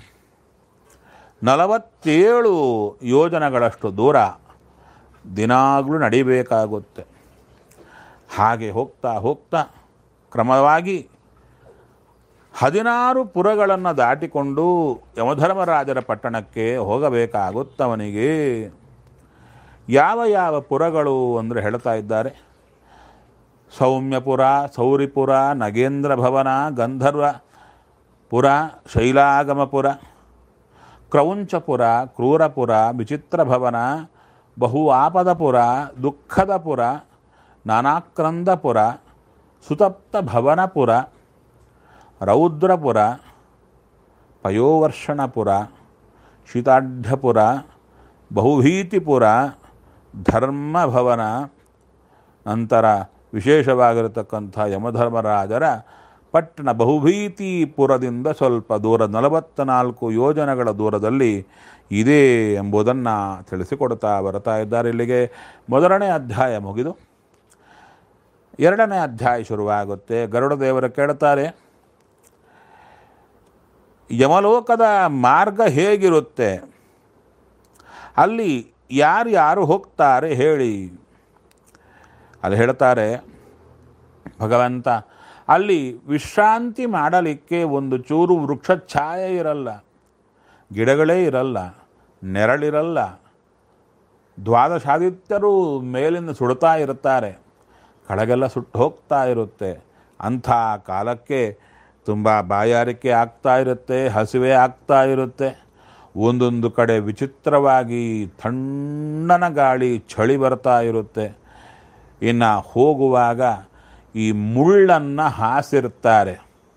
ನಲವತ್ತೇಳು ಯೋಜನಗಳಷ್ಟು ದೂರ ದಿನಾಗಲೂ ನಡಿಬೇಕಾಗುತ್ತೆ ಹಾಗೆ ಹೋಗ್ತಾ ಹೋಗ್ತಾ ಕ್ರಮವಾಗಿ ಹದಿನಾರು ಪುರಗಳನ್ನು ದಾಟಿಕೊಂಡು ಯಮಧರ್ಮರಾಜರ ಪಟ್ಟಣಕ್ಕೆ ಹೋಗಬೇಕಾಗುತ್ತವನಿಗೆ ಯಾವ ಯಾವ ಪುರಗಳು ಅಂದರೆ ಹೇಳ್ತಾ ಇದ್ದಾರೆ ಸೌಮ್ಯಪುರ ಸೌರಿಪುರ ನಗೇಂದ್ರ ಭವನ ಗಂಧರ್ವ ಪುರ ಶೈಲಾಗಮಪುರ ಕ್ರೌಂಚಪುರ ಕ್ರೂರಪುರ ವಿಚಿತ್ರಭವನ ಬಹು ಆಪದಪುರ ದುಃಖದಪುರ ನಾನಾಕ್ರಂದಪುರ ಸುತಪ್ತ ಭವನಪುರ ರೌದ್ರಪುರ ಪಯೋವರ್ಷಣಪುರ ಶೀತಾಢ್ಯಪುರ ಬಹುಭೀತಿಪುರ ಧರ್ಮಭವನ ನಂತರ ವಿಶೇಷವಾಗಿರತಕ್ಕಂಥ ಯಮಧರ್ಮರಾಜರ ಪಟ್ಟಣ ಬಹುಭೀತಿಪುರದಿಂದ ಸ್ವಲ್ಪ ದೂರ ನಲವತ್ತ ನಾಲ್ಕು ಯೋಜನೆಗಳ ದೂರದಲ್ಲಿ ಇದೆ ಎಂಬುದನ್ನು ತಿಳಿಸಿಕೊಡ್ತಾ ಬರ್ತಾ ಇದ್ದಾರೆ ಇಲ್ಲಿಗೆ ಮೊದಲನೇ ಅಧ್ಯಾಯ ಮುಗಿದು ಎರಡನೇ ಅಧ್ಯಾಯ ಶುರುವಾಗುತ್ತೆ ಗರುಡ ದೇವರು ಕೇಳ್ತಾರೆ ಯಮಲೋಕದ ಮಾರ್ಗ ಹೇಗಿರುತ್ತೆ ಅಲ್ಲಿ ಯಾರು ಯಾರು ಹೋಗ್ತಾರೆ ಹೇಳಿ ಅದು ಹೇಳ್ತಾರೆ ಭಗವಂತ ಅಲ್ಲಿ ವಿಶ್ರಾಂತಿ ಮಾಡಲಿಕ್ಕೆ ಒಂದು ಚೂರು ವೃಕ್ಷ ಛಾಯೆ ಇರಲ್ಲ ಗಿಡಗಳೇ ಇರಲ್ಲ ನೆರಳಿರಲ್ಲ ದ್ವಾದಶಾದಿತ್ಯರು ಮೇಲಿಂದ ಸುಡ್ತಾ ಇರುತ್ತಾರೆ ಕಳಗೆಲ್ಲ ಸುಟ್ಟು ಹೋಗ್ತಾ ಇರುತ್ತೆ ಅಂಥ ಕಾಲಕ್ಕೆ ತುಂಬ ಬಾಯಾರಿಕೆ ಆಗ್ತಾ ಇರುತ್ತೆ ಹಸಿವೆ ಆಗ್ತಾ ಇರುತ್ತೆ ಒಂದೊಂದು ಕಡೆ ವಿಚಿತ್ರವಾಗಿ ತಣ್ಣನ ಗಾಳಿ ಚಳಿ ಬರ್ತಾ ಇರುತ್ತೆ ಇನ್ನು ಹೋಗುವಾಗ ಈ ಮುಳ್ಳನ್ನು ಹಾಸಿರ್ತಾರೆ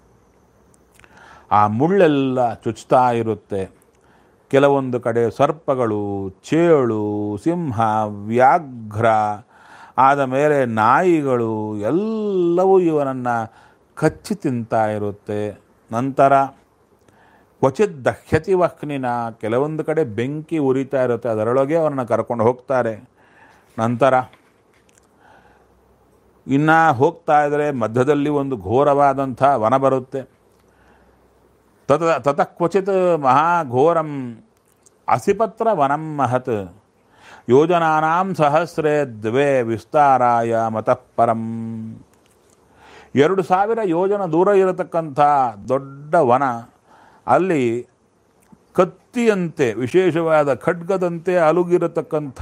ಆ ಮುಳ್ಳೆಲ್ಲ ಚುಚ್ತಾ ಇರುತ್ತೆ ಕೆಲವೊಂದು ಕಡೆ ಸರ್ಪಗಳು ಚೇಳು ಸಿಂಹ ವ್ಯಾಘ್ರ ಆದ ಮೇಲೆ ನಾಯಿಗಳು ಎಲ್ಲವೂ ಇವನನ್ನು ಕಚ್ಚಿ ತಿಂತಾ ಇರುತ್ತೆ ನಂತರ ಕ್ವಚಿತ್ ದಹ್ಯತಿ ವಹ್ನಿನ ಕೆಲವೊಂದು ಕಡೆ ಬೆಂಕಿ ಉರಿತಾ ಇರುತ್ತೆ ಅದರೊಳಗೆ ಅವರನ್ನು ಕರ್ಕೊಂಡು ಹೋಗ್ತಾರೆ ನಂತರ ಇನ್ನು ಹೋಗ್ತಾ ಇದ್ದರೆ ಮಧ್ಯದಲ್ಲಿ ಒಂದು ಘೋರವಾದಂಥ ವನ ಬರುತ್ತೆ ತತ ತತಃ ಕ್ವಚಿತ್ ಮಹಾಘೋರಂ ಅಸಿಪತ್ರ ವನಂ ಮಹತ್ ಯೋಜನಾನಾಂ ಸಹಸ್ರೇ ದ್ವೇ ವಿಸ್ತಾರಾಯ ಮತಃ ಪರಂ ಎರಡು ಸಾವಿರ ಯೋಜನ ದೂರ ಇರತಕ್ಕಂಥ ದೊಡ್ಡ ವನ ಅಲ್ಲಿ ಕತ್ತಿಯಂತೆ ವಿಶೇಷವಾದ ಖಡ್ಗದಂತೆ ಅಲುಗಿರತಕ್ಕಂಥ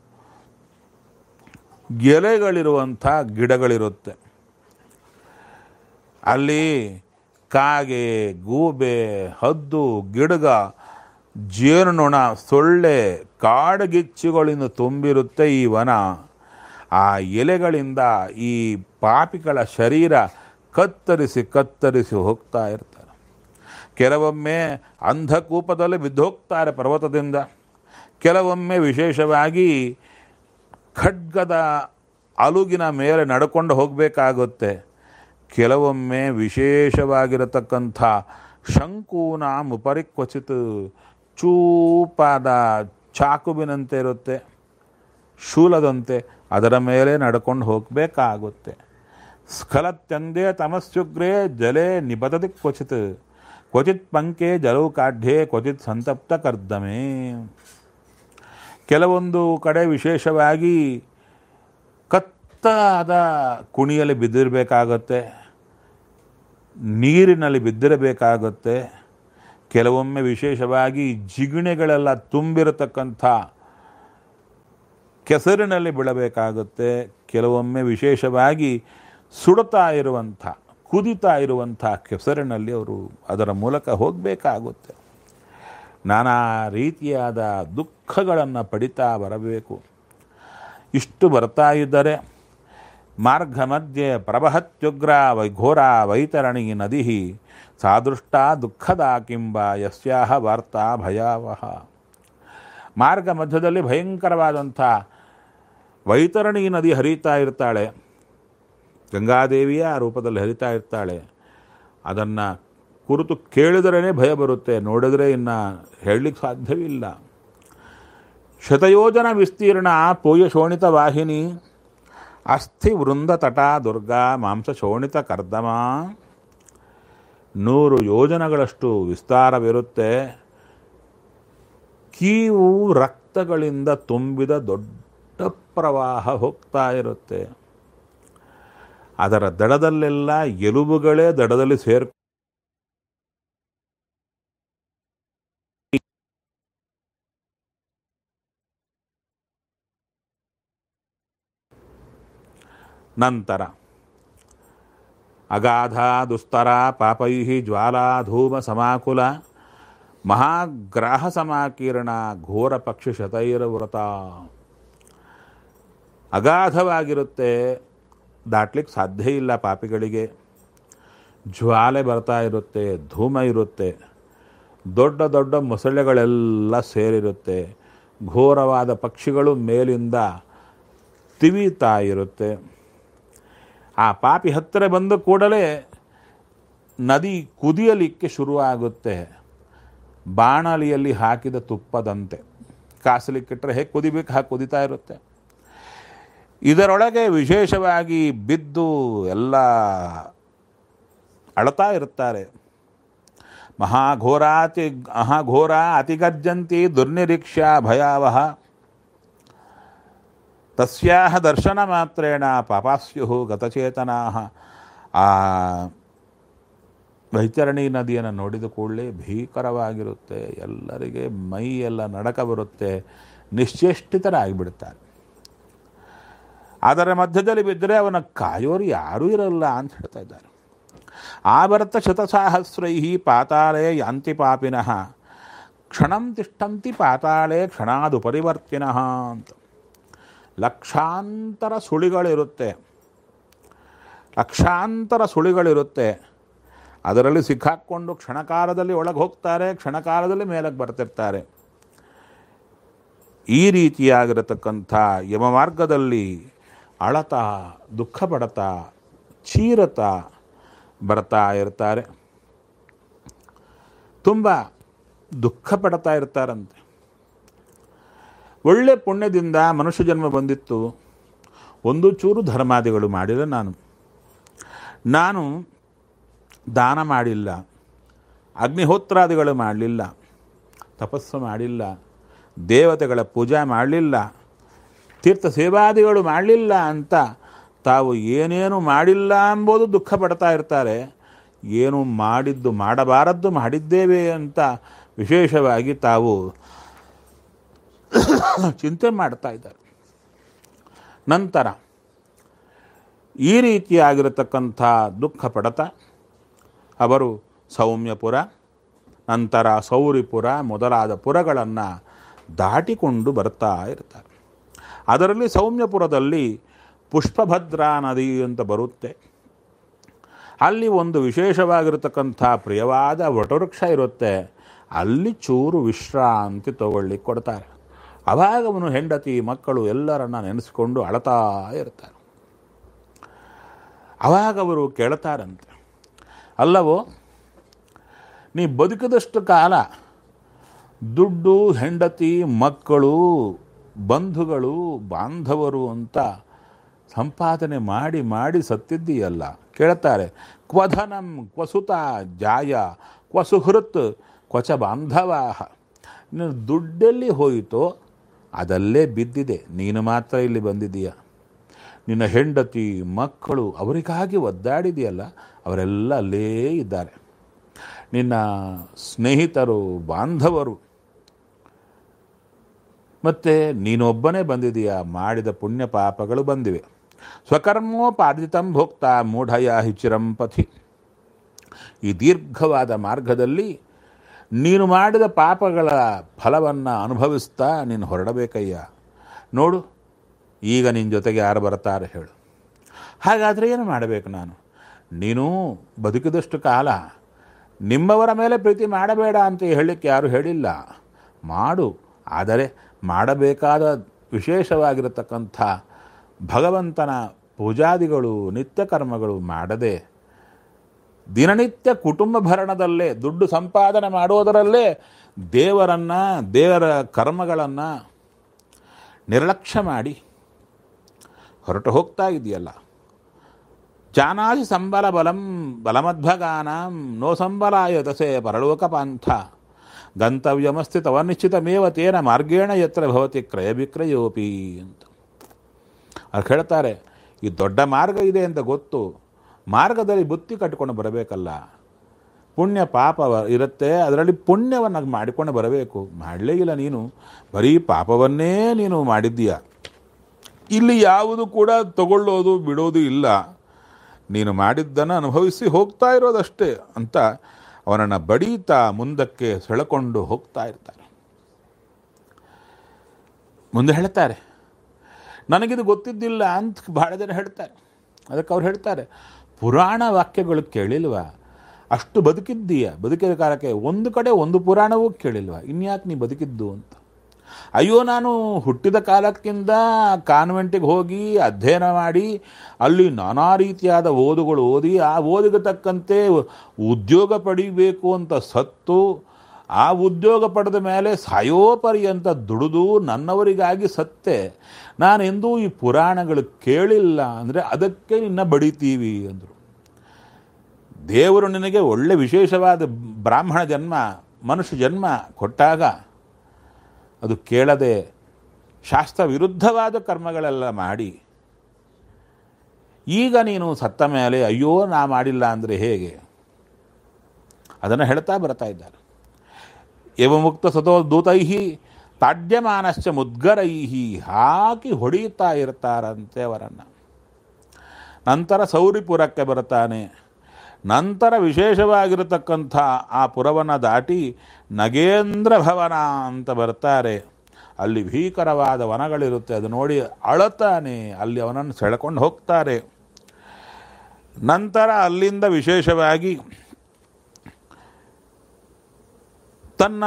ಎಲೆಗಳಿರುವಂಥ ಗಿಡಗಳಿರುತ್ತೆ ಅಲ್ಲಿ ಕಾಗೆ ಗೂಬೆ ಹದ್ದು ಗಿಡಗ ಜೇನುನೊಣ ಸೊಳ್ಳೆ ಕಾಡಗಿಚ್ಚುಗಳಿಂದ ತುಂಬಿರುತ್ತೆ ಈ ವನ ಆ ಎಲೆಗಳಿಂದ ಈ ಪಾಪಿಗಳ ಶರೀರ ಕತ್ತರಿಸಿ ಕತ್ತರಿಸಿ ಹೋಗ್ತಾ ಇರ್ತಾರೆ ಕೆಲವೊಮ್ಮೆ ಅಂಧಕೂಪದಲ್ಲಿ ಬಿದ್ದೋಗ್ತಾರೆ ಪರ್ವತದಿಂದ ಕೆಲವೊಮ್ಮೆ ವಿಶೇಷವಾಗಿ ಖಡ್ಗದ ಅಲುಗಿನ ಮೇಲೆ ನಡ್ಕೊಂಡು ಹೋಗಬೇಕಾಗುತ್ತೆ ಕೆಲವೊಮ್ಮೆ ವಿಶೇಷವಾಗಿರತಕ್ಕಂಥ ಶಂಕೂನ ಉಪರಿ ಕ್ವಚಿತ್ ಚೂಪಾದ ಚಾಕುಬಿನಂತೆ ಇರುತ್ತೆ ಶೂಲದಂತೆ ಅದರ ಮೇಲೆ ನಡ್ಕೊಂಡು ಹೋಗಬೇಕಾಗುತ್ತೆ ಸ್ಖಲತ್ಯಂದೇ ತಮಸ್ಯುಗ್ರೇ ಜಲೆ ನಿಬದತಿ ಕ್ವಚಿತ್ ಕ್ವಚಿತ್ ಪಂಕೆ ಜಲವು ಕಾಢ್ಯೆ ಕ್ವಚಿತ್ ಸಂತಪ್ತ ಕರ್ದಮೆ ಕೆಲವೊಂದು ಕಡೆ ವಿಶೇಷವಾಗಿ ಕತ್ತಾದ ಕುಣಿಯಲ್ಲಿ ಬಿದ್ದಿರಬೇಕಾಗತ್ತೆ ನೀರಿನಲ್ಲಿ ಬಿದ್ದಿರಬೇಕಾಗುತ್ತೆ ಕೆಲವೊಮ್ಮೆ ವಿಶೇಷವಾಗಿ ಜಿಗಣೆಗಳೆಲ್ಲ ತುಂಬಿರತಕ್ಕಂಥ ಕೆಸರಿನಲ್ಲಿ ಬೀಳಬೇಕಾಗುತ್ತೆ ಕೆಲವೊಮ್ಮೆ ವಿಶೇಷವಾಗಿ ಸುಡುತ್ತಾ ಇರುವಂಥ ಕುದಿತಾ ಇರುವಂಥ ಕೆಸರಿನಲ್ಲಿ ಅವರು ಅದರ ಮೂಲಕ ಹೋಗಬೇಕಾಗುತ್ತೆ ನಾನಾ ರೀತಿಯಾದ ದುಃಖಗಳನ್ನು ಪಡಿತಾ ಬರಬೇಕು ಇಷ್ಟು ಬರ್ತಾ ಇದ್ದರೆ ಮಾರ್ಗ ಮಧ್ಯೆ ಪ್ರವಹತ್ಯುಗ್ರ ವೈಘೋರ ವೈತರಣಿ ನದಿ ಸಾದೃಷ್ಟ ದುಃಖದ ಕಿಂಬ ಯಸ್ಯಾಹ ವಾರ್ತಾ ಭಯಾವಹ ಮಾರ್ಗ ಮಧ್ಯದಲ್ಲಿ ಭಯಂಕರವಾದಂಥ ವೈತರಣಿ ನದಿ ಹರಿತಾ ಇರ್ತಾಳೆ ಗಂಗಾದೇವಿಯ ಆ ರೂಪದಲ್ಲಿ ಹರಿತಾ ಇರ್ತಾಳೆ ಅದನ್ನು ಕುರಿತು ಕೇಳಿದರೇ ಭಯ ಬರುತ್ತೆ ನೋಡಿದರೆ ಇನ್ನು ಹೇಳಲಿಕ್ಕೆ ಸಾಧ್ಯವಿಲ್ಲ ಶತಯೋಜನ ವಿಸ್ತೀರ್ಣ ಪೂಯ ಶೋಣಿತ ವಾಹಿನಿ ಅಸ್ಥಿ ವೃಂದ ತಟ ದುರ್ಗಾ ಮಾಂಸ ಶೋಣಿತ ಕರ್ದಮ ನೂರು ಯೋಜನಗಳಷ್ಟು ವಿಸ್ತಾರವಿರುತ್ತೆ ಕೀವು ರಕ್ತಗಳಿಂದ ತುಂಬಿದ ದೊಡ್ಡ ಪ್ರವಾಹ ಹೋಗ್ತಾ ಇರುತ್ತೆ ಅದರ ದಡದಲ್ಲೆಲ್ಲ ಎಲುಬುಗಳೇ ದಡದಲ್ಲಿ ಸೇರ್ ನಂತರ ಅಗಾಧ ದುಸ್ತರ ಪಾಪೈ ಜ್ವಾಲಾ ಧೂಮ ಸಮಾಕುಲ ಮಹಾಗ್ರಾಹ ಸಮಾಕೀರ್ಣ ಘೋರ ಪಕ್ಷಿ ಶತೈರವ್ರತ ಅಗಾಧವಾಗಿರುತ್ತೆ ದಾಟ್ಲಿಕ್ಕೆ ಸಾಧ್ಯ ಇಲ್ಲ ಪಾಪಿಗಳಿಗೆ ಜ್ವಾಲೆ ಬರ್ತಾ ಇರುತ್ತೆ ಧೂಮ ಇರುತ್ತೆ ದೊಡ್ಡ ದೊಡ್ಡ ಮೊಸಳೆಗಳೆಲ್ಲ ಸೇರಿರುತ್ತೆ ಘೋರವಾದ ಪಕ್ಷಿಗಳು ಮೇಲಿಂದ ತಿವಿತಾ ಇರುತ್ತೆ ಆ ಪಾಪಿ ಹತ್ತಿರ ಬಂದ ಕೂಡಲೇ ನದಿ ಕುದಿಯಲಿಕ್ಕೆ ಶುರುವಾಗುತ್ತೆ ಬಾಣಲಿಯಲ್ಲಿ ಹಾಕಿದ ತುಪ್ಪದಂತೆ ಕಾಸಲಿಕ್ಕಿಟ್ರೆ ಹೇಗೆ ಕುದಿಬೇಕು ಹಾಗೆ ಕುದಿತಾ ಇರುತ್ತೆ ಇದರೊಳಗೆ ವಿಶೇಷವಾಗಿ ಬಿದ್ದು ಎಲ್ಲ ಅಳತಾ ಇರುತ್ತಾರೆ ಮಹಾಘೋರಾತಿ ಮಹಾಘೋರ ಅತಿಗರ್ಜಂತಿ ದುರ್ನಿರೀಕ್ಷಾ ಭಯಾವಹ ತಸ್ಯಾಹ ದರ್ಶನ ಮಾತ್ರೇಣ ಪಾಪಾಸ್ಯು ಗತಚೇತನಾ ಆ ವೈತರಣಿ ನದಿಯನ್ನು ನೋಡಿದ ಕೂಡಲೇ ಭೀಕರವಾಗಿರುತ್ತೆ ಎಲ್ಲರಿಗೆ ಮೈ ಎಲ್ಲ ನಡಕ ಬರುತ್ತೆ ನಿಶ್ಚೇಷ್ಟಿತರಾಗಿಬಿಡ್ತಾರೆ ಅದರ ಮಧ್ಯದಲ್ಲಿ ಬಿದ್ದರೆ ಅವನ ಕಾಯೋರು ಯಾರೂ ಇರಲ್ಲ ಅಂತ ಹೇಳ್ತಾ ಇದ್ದಾರೆ ಆವರ್ತ ಶತಸಾಹಸ್ರೈ ಪಾತಾಳೇ ಯಾಂತಿ ಪಾಪಿನಃ ಕ್ಷಣಂ ತಿಷ್ಟಂತಿ ಪಾತಾಳೇ ಕ್ಷಣಾದುಪರಿವರ್ತಿನಃ ಅಂತ ಲಕ್ಷಾಂತರ ಸುಳಿಗಳಿರುತ್ತೆ ಲಕ್ಷಾಂತರ ಸುಳಿಗಳಿರುತ್ತೆ ಅದರಲ್ಲಿ ಸಿಕ್ಕಾಕ್ಕೊಂಡು ಕ್ಷಣಕಾಲದಲ್ಲಿ ಒಳಗೆ ಹೋಗ್ತಾರೆ ಕ್ಷಣಕಾಲದಲ್ಲಿ ಮೇಲಕ್ಕೆ ಬರ್ತಿರ್ತಾರೆ ಈ ರೀತಿಯಾಗಿರತಕ್ಕಂಥ ಯಮಮಾರ್ಗದಲ್ಲಿ ಅಳತಾ ದುಃಖ ಪಡತಾ ಚೀರತಾ ಬರ್ತಾ ಇರ್ತಾರೆ ತುಂಬ ದುಃಖ ಪಡ್ತಾ ಇರ್ತಾರಂತೆ ಒಳ್ಳೆ ಪುಣ್ಯದಿಂದ ಮನುಷ್ಯ ಜನ್ಮ ಬಂದಿತ್ತು ಒಂದು ಚೂರು ಧರ್ಮಾದಿಗಳು ಮಾಡಿಲ್ಲ ನಾನು ನಾನು ದಾನ ಮಾಡಿಲ್ಲ ಅಗ್ನಿಹೋತ್ರಾದಿಗಳು ಮಾಡಲಿಲ್ಲ ತಪಸ್ಸು ಮಾಡಿಲ್ಲ ದೇವತೆಗಳ ಪೂಜೆ ಮಾಡಲಿಲ್ಲ ತೀರ್ಥ ಸೇವಾದಿಗಳು ಮಾಡಲಿಲ್ಲ ಅಂತ ತಾವು ಏನೇನು ಮಾಡಿಲ್ಲ ಎಂಬುದು ದುಃಖ ಪಡ್ತಾ ಇರ್ತಾರೆ ಏನು ಮಾಡಿದ್ದು ಮಾಡಬಾರದ್ದು ಮಾಡಿದ್ದೇವೆ ಅಂತ ವಿಶೇಷವಾಗಿ ತಾವು ಚಿಂತೆ ಮಾಡ್ತಾ ಇದ್ದಾರೆ ನಂತರ ಈ ರೀತಿಯಾಗಿರತಕ್ಕಂಥ ದುಃಖ ಪಡತ ಅವರು ಸೌಮ್ಯಪುರ ನಂತರ ಸೌರಿಪುರ ಮೊದಲಾದ ಪುರಗಳನ್ನು ದಾಟಿಕೊಂಡು ಬರ್ತಾ ಇರ್ತಾರೆ ಅದರಲ್ಲಿ ಸೌಮ್ಯಪುರದಲ್ಲಿ ಪುಷ್ಪಭದ್ರಾ ನದಿ ಅಂತ ಬರುತ್ತೆ ಅಲ್ಲಿ ಒಂದು ವಿಶೇಷವಾಗಿರತಕ್ಕಂಥ ಪ್ರಿಯವಾದ ವಟವೃಕ್ಷ ಇರುತ್ತೆ ಅಲ್ಲಿ ಚೂರು ವಿಶ್ರಾಂತಿ ತಗೊಳ್ಳಿಕ್ಕೆ ಕೊಡ್ತಾರೆ ಅವಾಗ ಅವನು ಹೆಂಡತಿ ಮಕ್ಕಳು ಎಲ್ಲರನ್ನ ನೆನೆಸ್ಕೊಂಡು ಅಳತಾ ಇರ್ತಾರೆ ಅವಾಗ ಅವರು ಕೇಳ್ತಾರಂತೆ ಅಲ್ಲವೋ ನೀ ಬದುಕಿದಷ್ಟು ಕಾಲ ದುಡ್ಡು ಹೆಂಡತಿ ಮಕ್ಕಳು ಬಂಧುಗಳು ಬಾಂಧವರು ಅಂತ ಸಂಪಾದನೆ ಮಾಡಿ ಮಾಡಿ ಸತ್ತಿದ್ದೀಯಲ್ಲ ಕೇಳ್ತಾರೆ ಕ್ವಧನಂ ಕ್ವಸುತ ಜಾಯ ಕ್ವ ಸುಹೃತ್ ಕ್ವಚ ಬಾಂಧವಾಹ ನೀನು ದುಡ್ಡೆಲ್ಲಿ ಹೋಯಿತೋ ಅದಲ್ಲೇ ಬಿದ್ದಿದೆ ನೀನು ಮಾತ್ರ ಇಲ್ಲಿ ಬಂದಿದ್ದೀಯ ನಿನ್ನ ಹೆಂಡತಿ ಮಕ್ಕಳು ಅವರಿಗಾಗಿ ಒದ್ದಾಡಿದೆಯಲ್ಲ ಅವರೆಲ್ಲ ಅಲ್ಲೇ ಇದ್ದಾರೆ ನಿನ್ನ ಸ್ನೇಹಿತರು ಬಾಂಧವರು ಮತ್ತು ನೀನೊಬ್ಬನೇ ಬಂದಿದೀಯ ಮಾಡಿದ ಪುಣ್ಯ ಪಾಪಗಳು ಬಂದಿವೆ ಸ್ವಕರ್ಮೋಪಾರ್ಜಿತಂ ಭೋಕ್ತ ಮೂಢಯ ಹಿಚಿರಂ ಪಥಿ ಈ ದೀರ್ಘವಾದ ಮಾರ್ಗದಲ್ಲಿ ನೀನು ಮಾಡಿದ ಪಾಪಗಳ ಫಲವನ್ನು ಅನುಭವಿಸ್ತಾ ನೀನು ಹೊರಡಬೇಕಯ್ಯ ನೋಡು ಈಗ ನಿನ್ನ ಜೊತೆಗೆ ಯಾರು ಬರ್ತಾರೆ ಹೇಳು ಹಾಗಾದರೆ ಏನು ಮಾಡಬೇಕು ನಾನು ನೀನು ಬದುಕಿದಷ್ಟು ಕಾಲ ನಿಮ್ಮವರ ಮೇಲೆ ಪ್ರೀತಿ ಮಾಡಬೇಡ ಅಂತ ಹೇಳಲಿಕ್ಕೆ ಯಾರು ಹೇಳಿಲ್ಲ ಮಾಡು ಆದರೆ ಮಾಡಬೇಕಾದ ವಿಶೇಷವಾಗಿರತಕ್ಕಂಥ ಭಗವಂತನ ಪೂಜಾದಿಗಳು ನಿತ್ಯ ಕರ್ಮಗಳು ಮಾಡದೆ ದಿನನಿತ್ಯ ಕುಟುಂಬ ಭರಣದಲ್ಲೇ ದುಡ್ಡು ಸಂಪಾದನೆ ಮಾಡೋದರಲ್ಲೇ ದೇವರನ್ನು ದೇವರ ಕರ್ಮಗಳನ್ನು ನಿರ್ಲಕ್ಷ್ಯ ಮಾಡಿ ಹೊರಟು ಹೋಗ್ತಾ ಇದೆಯಲ್ಲ ಜಾನಾಸಿ ಸಂಬಲ ಬಲಂ ಬಲಮಧ್ವಗಾನಾಂ ನೋ ಸಂಬಲಾಯ ತಸೆ ಪರಲೋಕ ಪಾಂಥ ಗಂತವ್ಯಮಸ್ತಿ ತವ ನಿಶ್ಚಿತಮೇವ ತೇನ ಮಾರ್ಗೇಣ ಯತ್ರ ಭವತಿ ಕ್ರಯ ವಿಕ್ರಯೋಪಿ ಅಂತ ಅವ್ರು ಹೇಳ್ತಾರೆ ಈ ದೊಡ್ಡ ಮಾರ್ಗ ಇದೆ ಅಂತ ಗೊತ್ತು ಮಾರ್ಗದಲ್ಲಿ ಬುತ್ತಿ ಕಟ್ಟಿಕೊಂಡು ಬರಬೇಕಲ್ಲ ಪುಣ್ಯ ಪಾಪ ಇರುತ್ತೆ ಅದರಲ್ಲಿ ಪುಣ್ಯವನ್ನು ಮಾಡಿಕೊಂಡು ಬರಬೇಕು ಮಾಡಲೇ ಇಲ್ಲ ನೀನು ಬರೀ ಪಾಪವನ್ನೇ ನೀನು ಮಾಡಿದ್ದೀಯ ಇಲ್ಲಿ ಯಾವುದು ಕೂಡ ತಗೊಳ್ಳೋದು ಬಿಡೋದು ಇಲ್ಲ ನೀನು ಮಾಡಿದ್ದನ್ನು ಅನುಭವಿಸಿ ಹೋಗ್ತಾ ಇರೋದಷ್ಟೇ ಅಂತ ಅವನನ್ನು ಬಡೀತಾ ಮುಂದಕ್ಕೆ ಸೆಳೆಕೊಂಡು ಹೋಗ್ತಾ ಇರ್ತಾರೆ ಮುಂದೆ ಹೇಳ್ತಾರೆ ನನಗಿದು ಗೊತ್ತಿದ್ದಿಲ್ಲ ಅಂತ ಭಾಳ ಜನ ಹೇಳ್ತಾರೆ ಅದಕ್ಕೆ ಅವ್ರು ಹೇಳ್ತಾರೆ ಪುರಾಣ ವಾಕ್ಯಗಳು ಕೇಳಿಲ್ವಾ ಅಷ್ಟು ಬದುಕಿದ್ದೀಯ ಬದುಕಿದ ಕಾಲಕ್ಕೆ ಒಂದು ಕಡೆ ಒಂದು ಪುರಾಣವೂ ಕೇಳಿಲ್ವಾ ಇನ್ಯಾಕೆ ನೀ ಬದುಕಿದ್ದು ಅಂತ ಅಯ್ಯೋ ನಾನು ಹುಟ್ಟಿದ ಕಾಲಕ್ಕಿಂತ ಕಾನ್ವೆಂಟಿಗೆ ಹೋಗಿ ಅಧ್ಯಯನ ಮಾಡಿ ಅಲ್ಲಿ ನಾನಾ ರೀತಿಯಾದ ಓದುಗಳು ಓದಿ ಆ ಓದಿಗೆ ತಕ್ಕಂತೆ ಉದ್ಯೋಗ ಪಡಿಬೇಕು ಅಂತ ಸತ್ತು ಆ ಉದ್ಯೋಗ ಪಡೆದ ಮೇಲೆ ಸಾಯೋ ಪರ್ಯಂತ ದುಡಿದು ನನ್ನವರಿಗಾಗಿ ಸತ್ತೆ ನಾನೆಂದೂ ಈ ಪುರಾಣಗಳು ಕೇಳಿಲ್ಲ ಅಂದರೆ ಅದಕ್ಕೆ ನಿನ್ನ ಬಡಿತೀವಿ ಅಂದರು ದೇವರು ನಿನಗೆ ಒಳ್ಳೆ ವಿಶೇಷವಾದ ಬ್ರಾಹ್ಮಣ ಜನ್ಮ ಮನುಷ್ಯ ಜನ್ಮ ಕೊಟ್ಟಾಗ ಅದು ಕೇಳದೆ ಶಾಸ್ತ್ರ ವಿರುದ್ಧವಾದ ಕರ್ಮಗಳೆಲ್ಲ ಮಾಡಿ ಈಗ ನೀನು ಸತ್ತ ಮೇಲೆ ಅಯ್ಯೋ ನಾ ಮಾಡಿಲ್ಲ ಅಂದರೆ ಹೇಗೆ ಅದನ್ನು ಹೇಳ್ತಾ ಬರ್ತಾ ಇದ್ದಾರೆ ಮುಕ್ತ ಸತೋ ದೂತೈಹಿ ತಾಡ್ಯಮಾನಶ್ಚ ಮುದ್ಗರೈಹಿ ಹಾಕಿ ಹೊಡೆಯುತ್ತಾ ಇರ್ತಾರಂತೆ ಅವರನ್ನು ನಂತರ ಸೌರಿಪುರಕ್ಕೆ ಬರ್ತಾನೆ ನಂತರ ವಿಶೇಷವಾಗಿರತಕ್ಕಂಥ ಆ ಪುರವನ್ನು ದಾಟಿ ನಗೇಂದ್ರ ಭವನ ಅಂತ ಬರ್ತಾರೆ ಅಲ್ಲಿ ಭೀಕರವಾದ ವನಗಳಿರುತ್ತೆ ಅದು ನೋಡಿ ಅಳತಾನೆ ಅಲ್ಲಿ ಅವನನ್ನು ಸೆಳೆಕೊಂಡು ಹೋಗ್ತಾರೆ ನಂತರ ಅಲ್ಲಿಂದ ವಿಶೇಷವಾಗಿ ತನ್ನ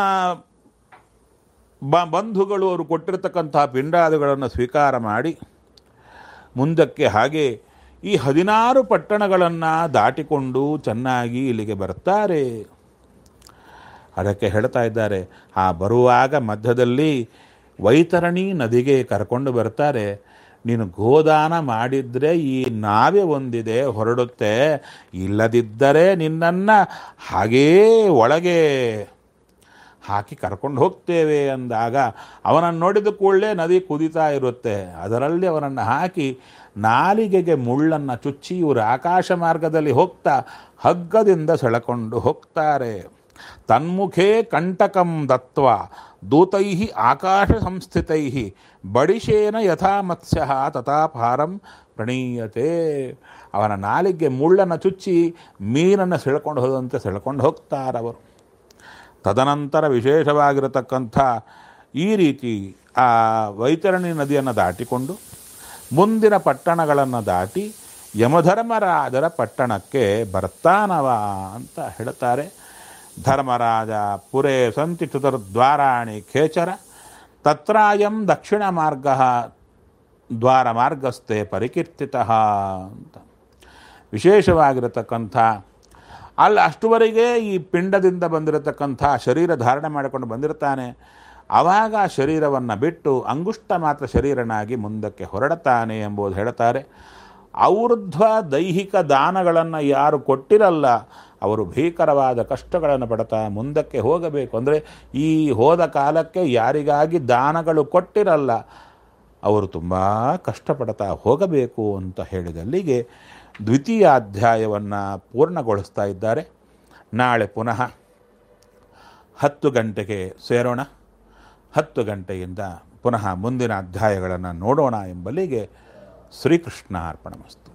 ಬ ಬಂಧುಗಳು ಅವರು ಕೊಟ್ಟಿರತಕ್ಕಂತಹ ಪಿಂಡಾದಿಗಳನ್ನು ಸ್ವೀಕಾರ ಮಾಡಿ ಮುಂದಕ್ಕೆ ಹಾಗೆ ಈ ಹದಿನಾರು ಪಟ್ಟಣಗಳನ್ನು ದಾಟಿಕೊಂಡು ಚೆನ್ನಾಗಿ ಇಲ್ಲಿಗೆ ಬರ್ತಾರೆ ಅದಕ್ಕೆ ಹೇಳ್ತಾ ಇದ್ದಾರೆ ಆ ಬರುವಾಗ ಮಧ್ಯದಲ್ಲಿ ವೈತರಣಿ ನದಿಗೆ ಕರ್ಕೊಂಡು ಬರ್ತಾರೆ ನೀನು ಗೋದಾನ ಮಾಡಿದರೆ ಈ ನಾವೇ ಒಂದಿದೆ ಹೊರಡುತ್ತೆ ಇಲ್ಲದಿದ್ದರೆ ನಿನ್ನನ್ನು ಹಾಗೇ ಒಳಗೆ ಹಾಕಿ ಕರ್ಕೊಂಡು ಹೋಗ್ತೇವೆ ಅಂದಾಗ ಅವನನ್ನು ನೋಡಿದ ಕೂಡಲೇ ನದಿ ಕುದಿತಾ ಇರುತ್ತೆ ಅದರಲ್ಲಿ ಅವನನ್ನು ಹಾಕಿ ನಾಲಿಗೆಗೆ ಮುಳ್ಳನ್ನು ಚುಚ್ಚಿ ಇವರು ಆಕಾಶ ಮಾರ್ಗದಲ್ಲಿ ಹೋಗ್ತಾ ಹಗ್ಗದಿಂದ ಸೆಳೆಕೊಂಡು ಹೋಗ್ತಾರೆ ತನ್ಮುಖೇ ಕಂಟಕಂ ದತ್ವ ದೂತೈ ಆಕಾಶ ಸಂಸ್ಥಿತೈ ಬಡಿಶೇನ ಯಥಾ ಮತ್ಸ್ಯ ತಥಾ ಪಾರಂ ಪ್ರಣೀಯತೆ ಅವನ ನಾಲಿಗೆ ಮುಳ್ಳನ್ನು ಚುಚ್ಚಿ ಮೀನನ್ನು ಸೆಳ್ಕೊಂಡು ಹೋದಂತೆ ಸೆಳ್ಕೊಂಡು ಹೋಗ್ತಾರವರು ತದನಂತರ ವಿಶೇಷವಾಗಿರತಕ್ಕಂಥ ಈ ರೀತಿ ಆ ವೈತರಣಿ ನದಿಯನ್ನು ದಾಟಿಕೊಂಡು ಮುಂದಿನ ಪಟ್ಟಣಗಳನ್ನು ದಾಟಿ ಯಮಧರ್ಮರಾಜರ ಪಟ್ಟಣಕ್ಕೆ ಬರ್ತಾನವ ಅಂತ ಹೇಳ್ತಾರೆ ಧರ್ಮರಾಜ ಪುರೇ ಸಂತಿ ಚತುರ್ದ್ವಾರಾಣಿ ಖೇಚರ ತತ್ರಾಯಂ ದಕ್ಷಿಣ ಮಾರ್ಗ ದ್ವಾರ ಮಾರ್ಗಸ್ಥೆ ಪರಿಕೀರ್ತಿತ ಅಂತ ವಿಶೇಷವಾಗಿರತಕ್ಕಂಥ ಅಲ್ಲಿ ಅಷ್ಟುವರೆಗೆ ಈ ಪಿಂಡದಿಂದ ಬಂದಿರತಕ್ಕಂಥ ಶರೀರ ಧಾರಣೆ ಮಾಡಿಕೊಂಡು ಬಂದಿರ್ತಾನೆ ಆವಾಗ ಆ ಶರೀರವನ್ನು ಬಿಟ್ಟು ಅಂಗುಷ್ಟ ಮಾತ್ರ ಶರೀರನಾಗಿ ಮುಂದಕ್ಕೆ ಹೊರಡುತ್ತಾನೆ ಎಂಬುದು ಹೇಳ್ತಾರೆ ಔರ್ಧ್ವ ದೈಹಿಕ ದಾನಗಳನ್ನು ಯಾರು ಕೊಟ್ಟಿರಲ್ಲ ಅವರು ಭೀಕರವಾದ ಕಷ್ಟಗಳನ್ನು ಪಡ್ತಾ ಮುಂದಕ್ಕೆ ಹೋಗಬೇಕು ಅಂದರೆ ಈ ಹೋದ ಕಾಲಕ್ಕೆ ಯಾರಿಗಾಗಿ ದಾನಗಳು ಕೊಟ್ಟಿರಲ್ಲ ಅವರು ತುಂಬ ಕಷ್ಟಪಡ್ತಾ ಹೋಗಬೇಕು ಅಂತ ಹೇಳಿದಲ್ಲಿಗೆ ದ್ವಿತೀಯ ಅಧ್ಯಾಯವನ್ನು ಪೂರ್ಣಗೊಳಿಸ್ತಾ ಇದ್ದಾರೆ ನಾಳೆ ಪುನಃ ಹತ್ತು ಗಂಟೆಗೆ ಸೇರೋಣ ಹತ್ತು ಗಂಟೆಯಿಂದ ಪುನಃ ಮುಂದಿನ ಅಧ್ಯಾಯಗಳನ್ನು ನೋಡೋಣ ಎಂಬಲ್ಲಿಗೆ ಶ್ರೀಕೃಷ್ಣ ಅರ್ಪಣಮಸ್ತು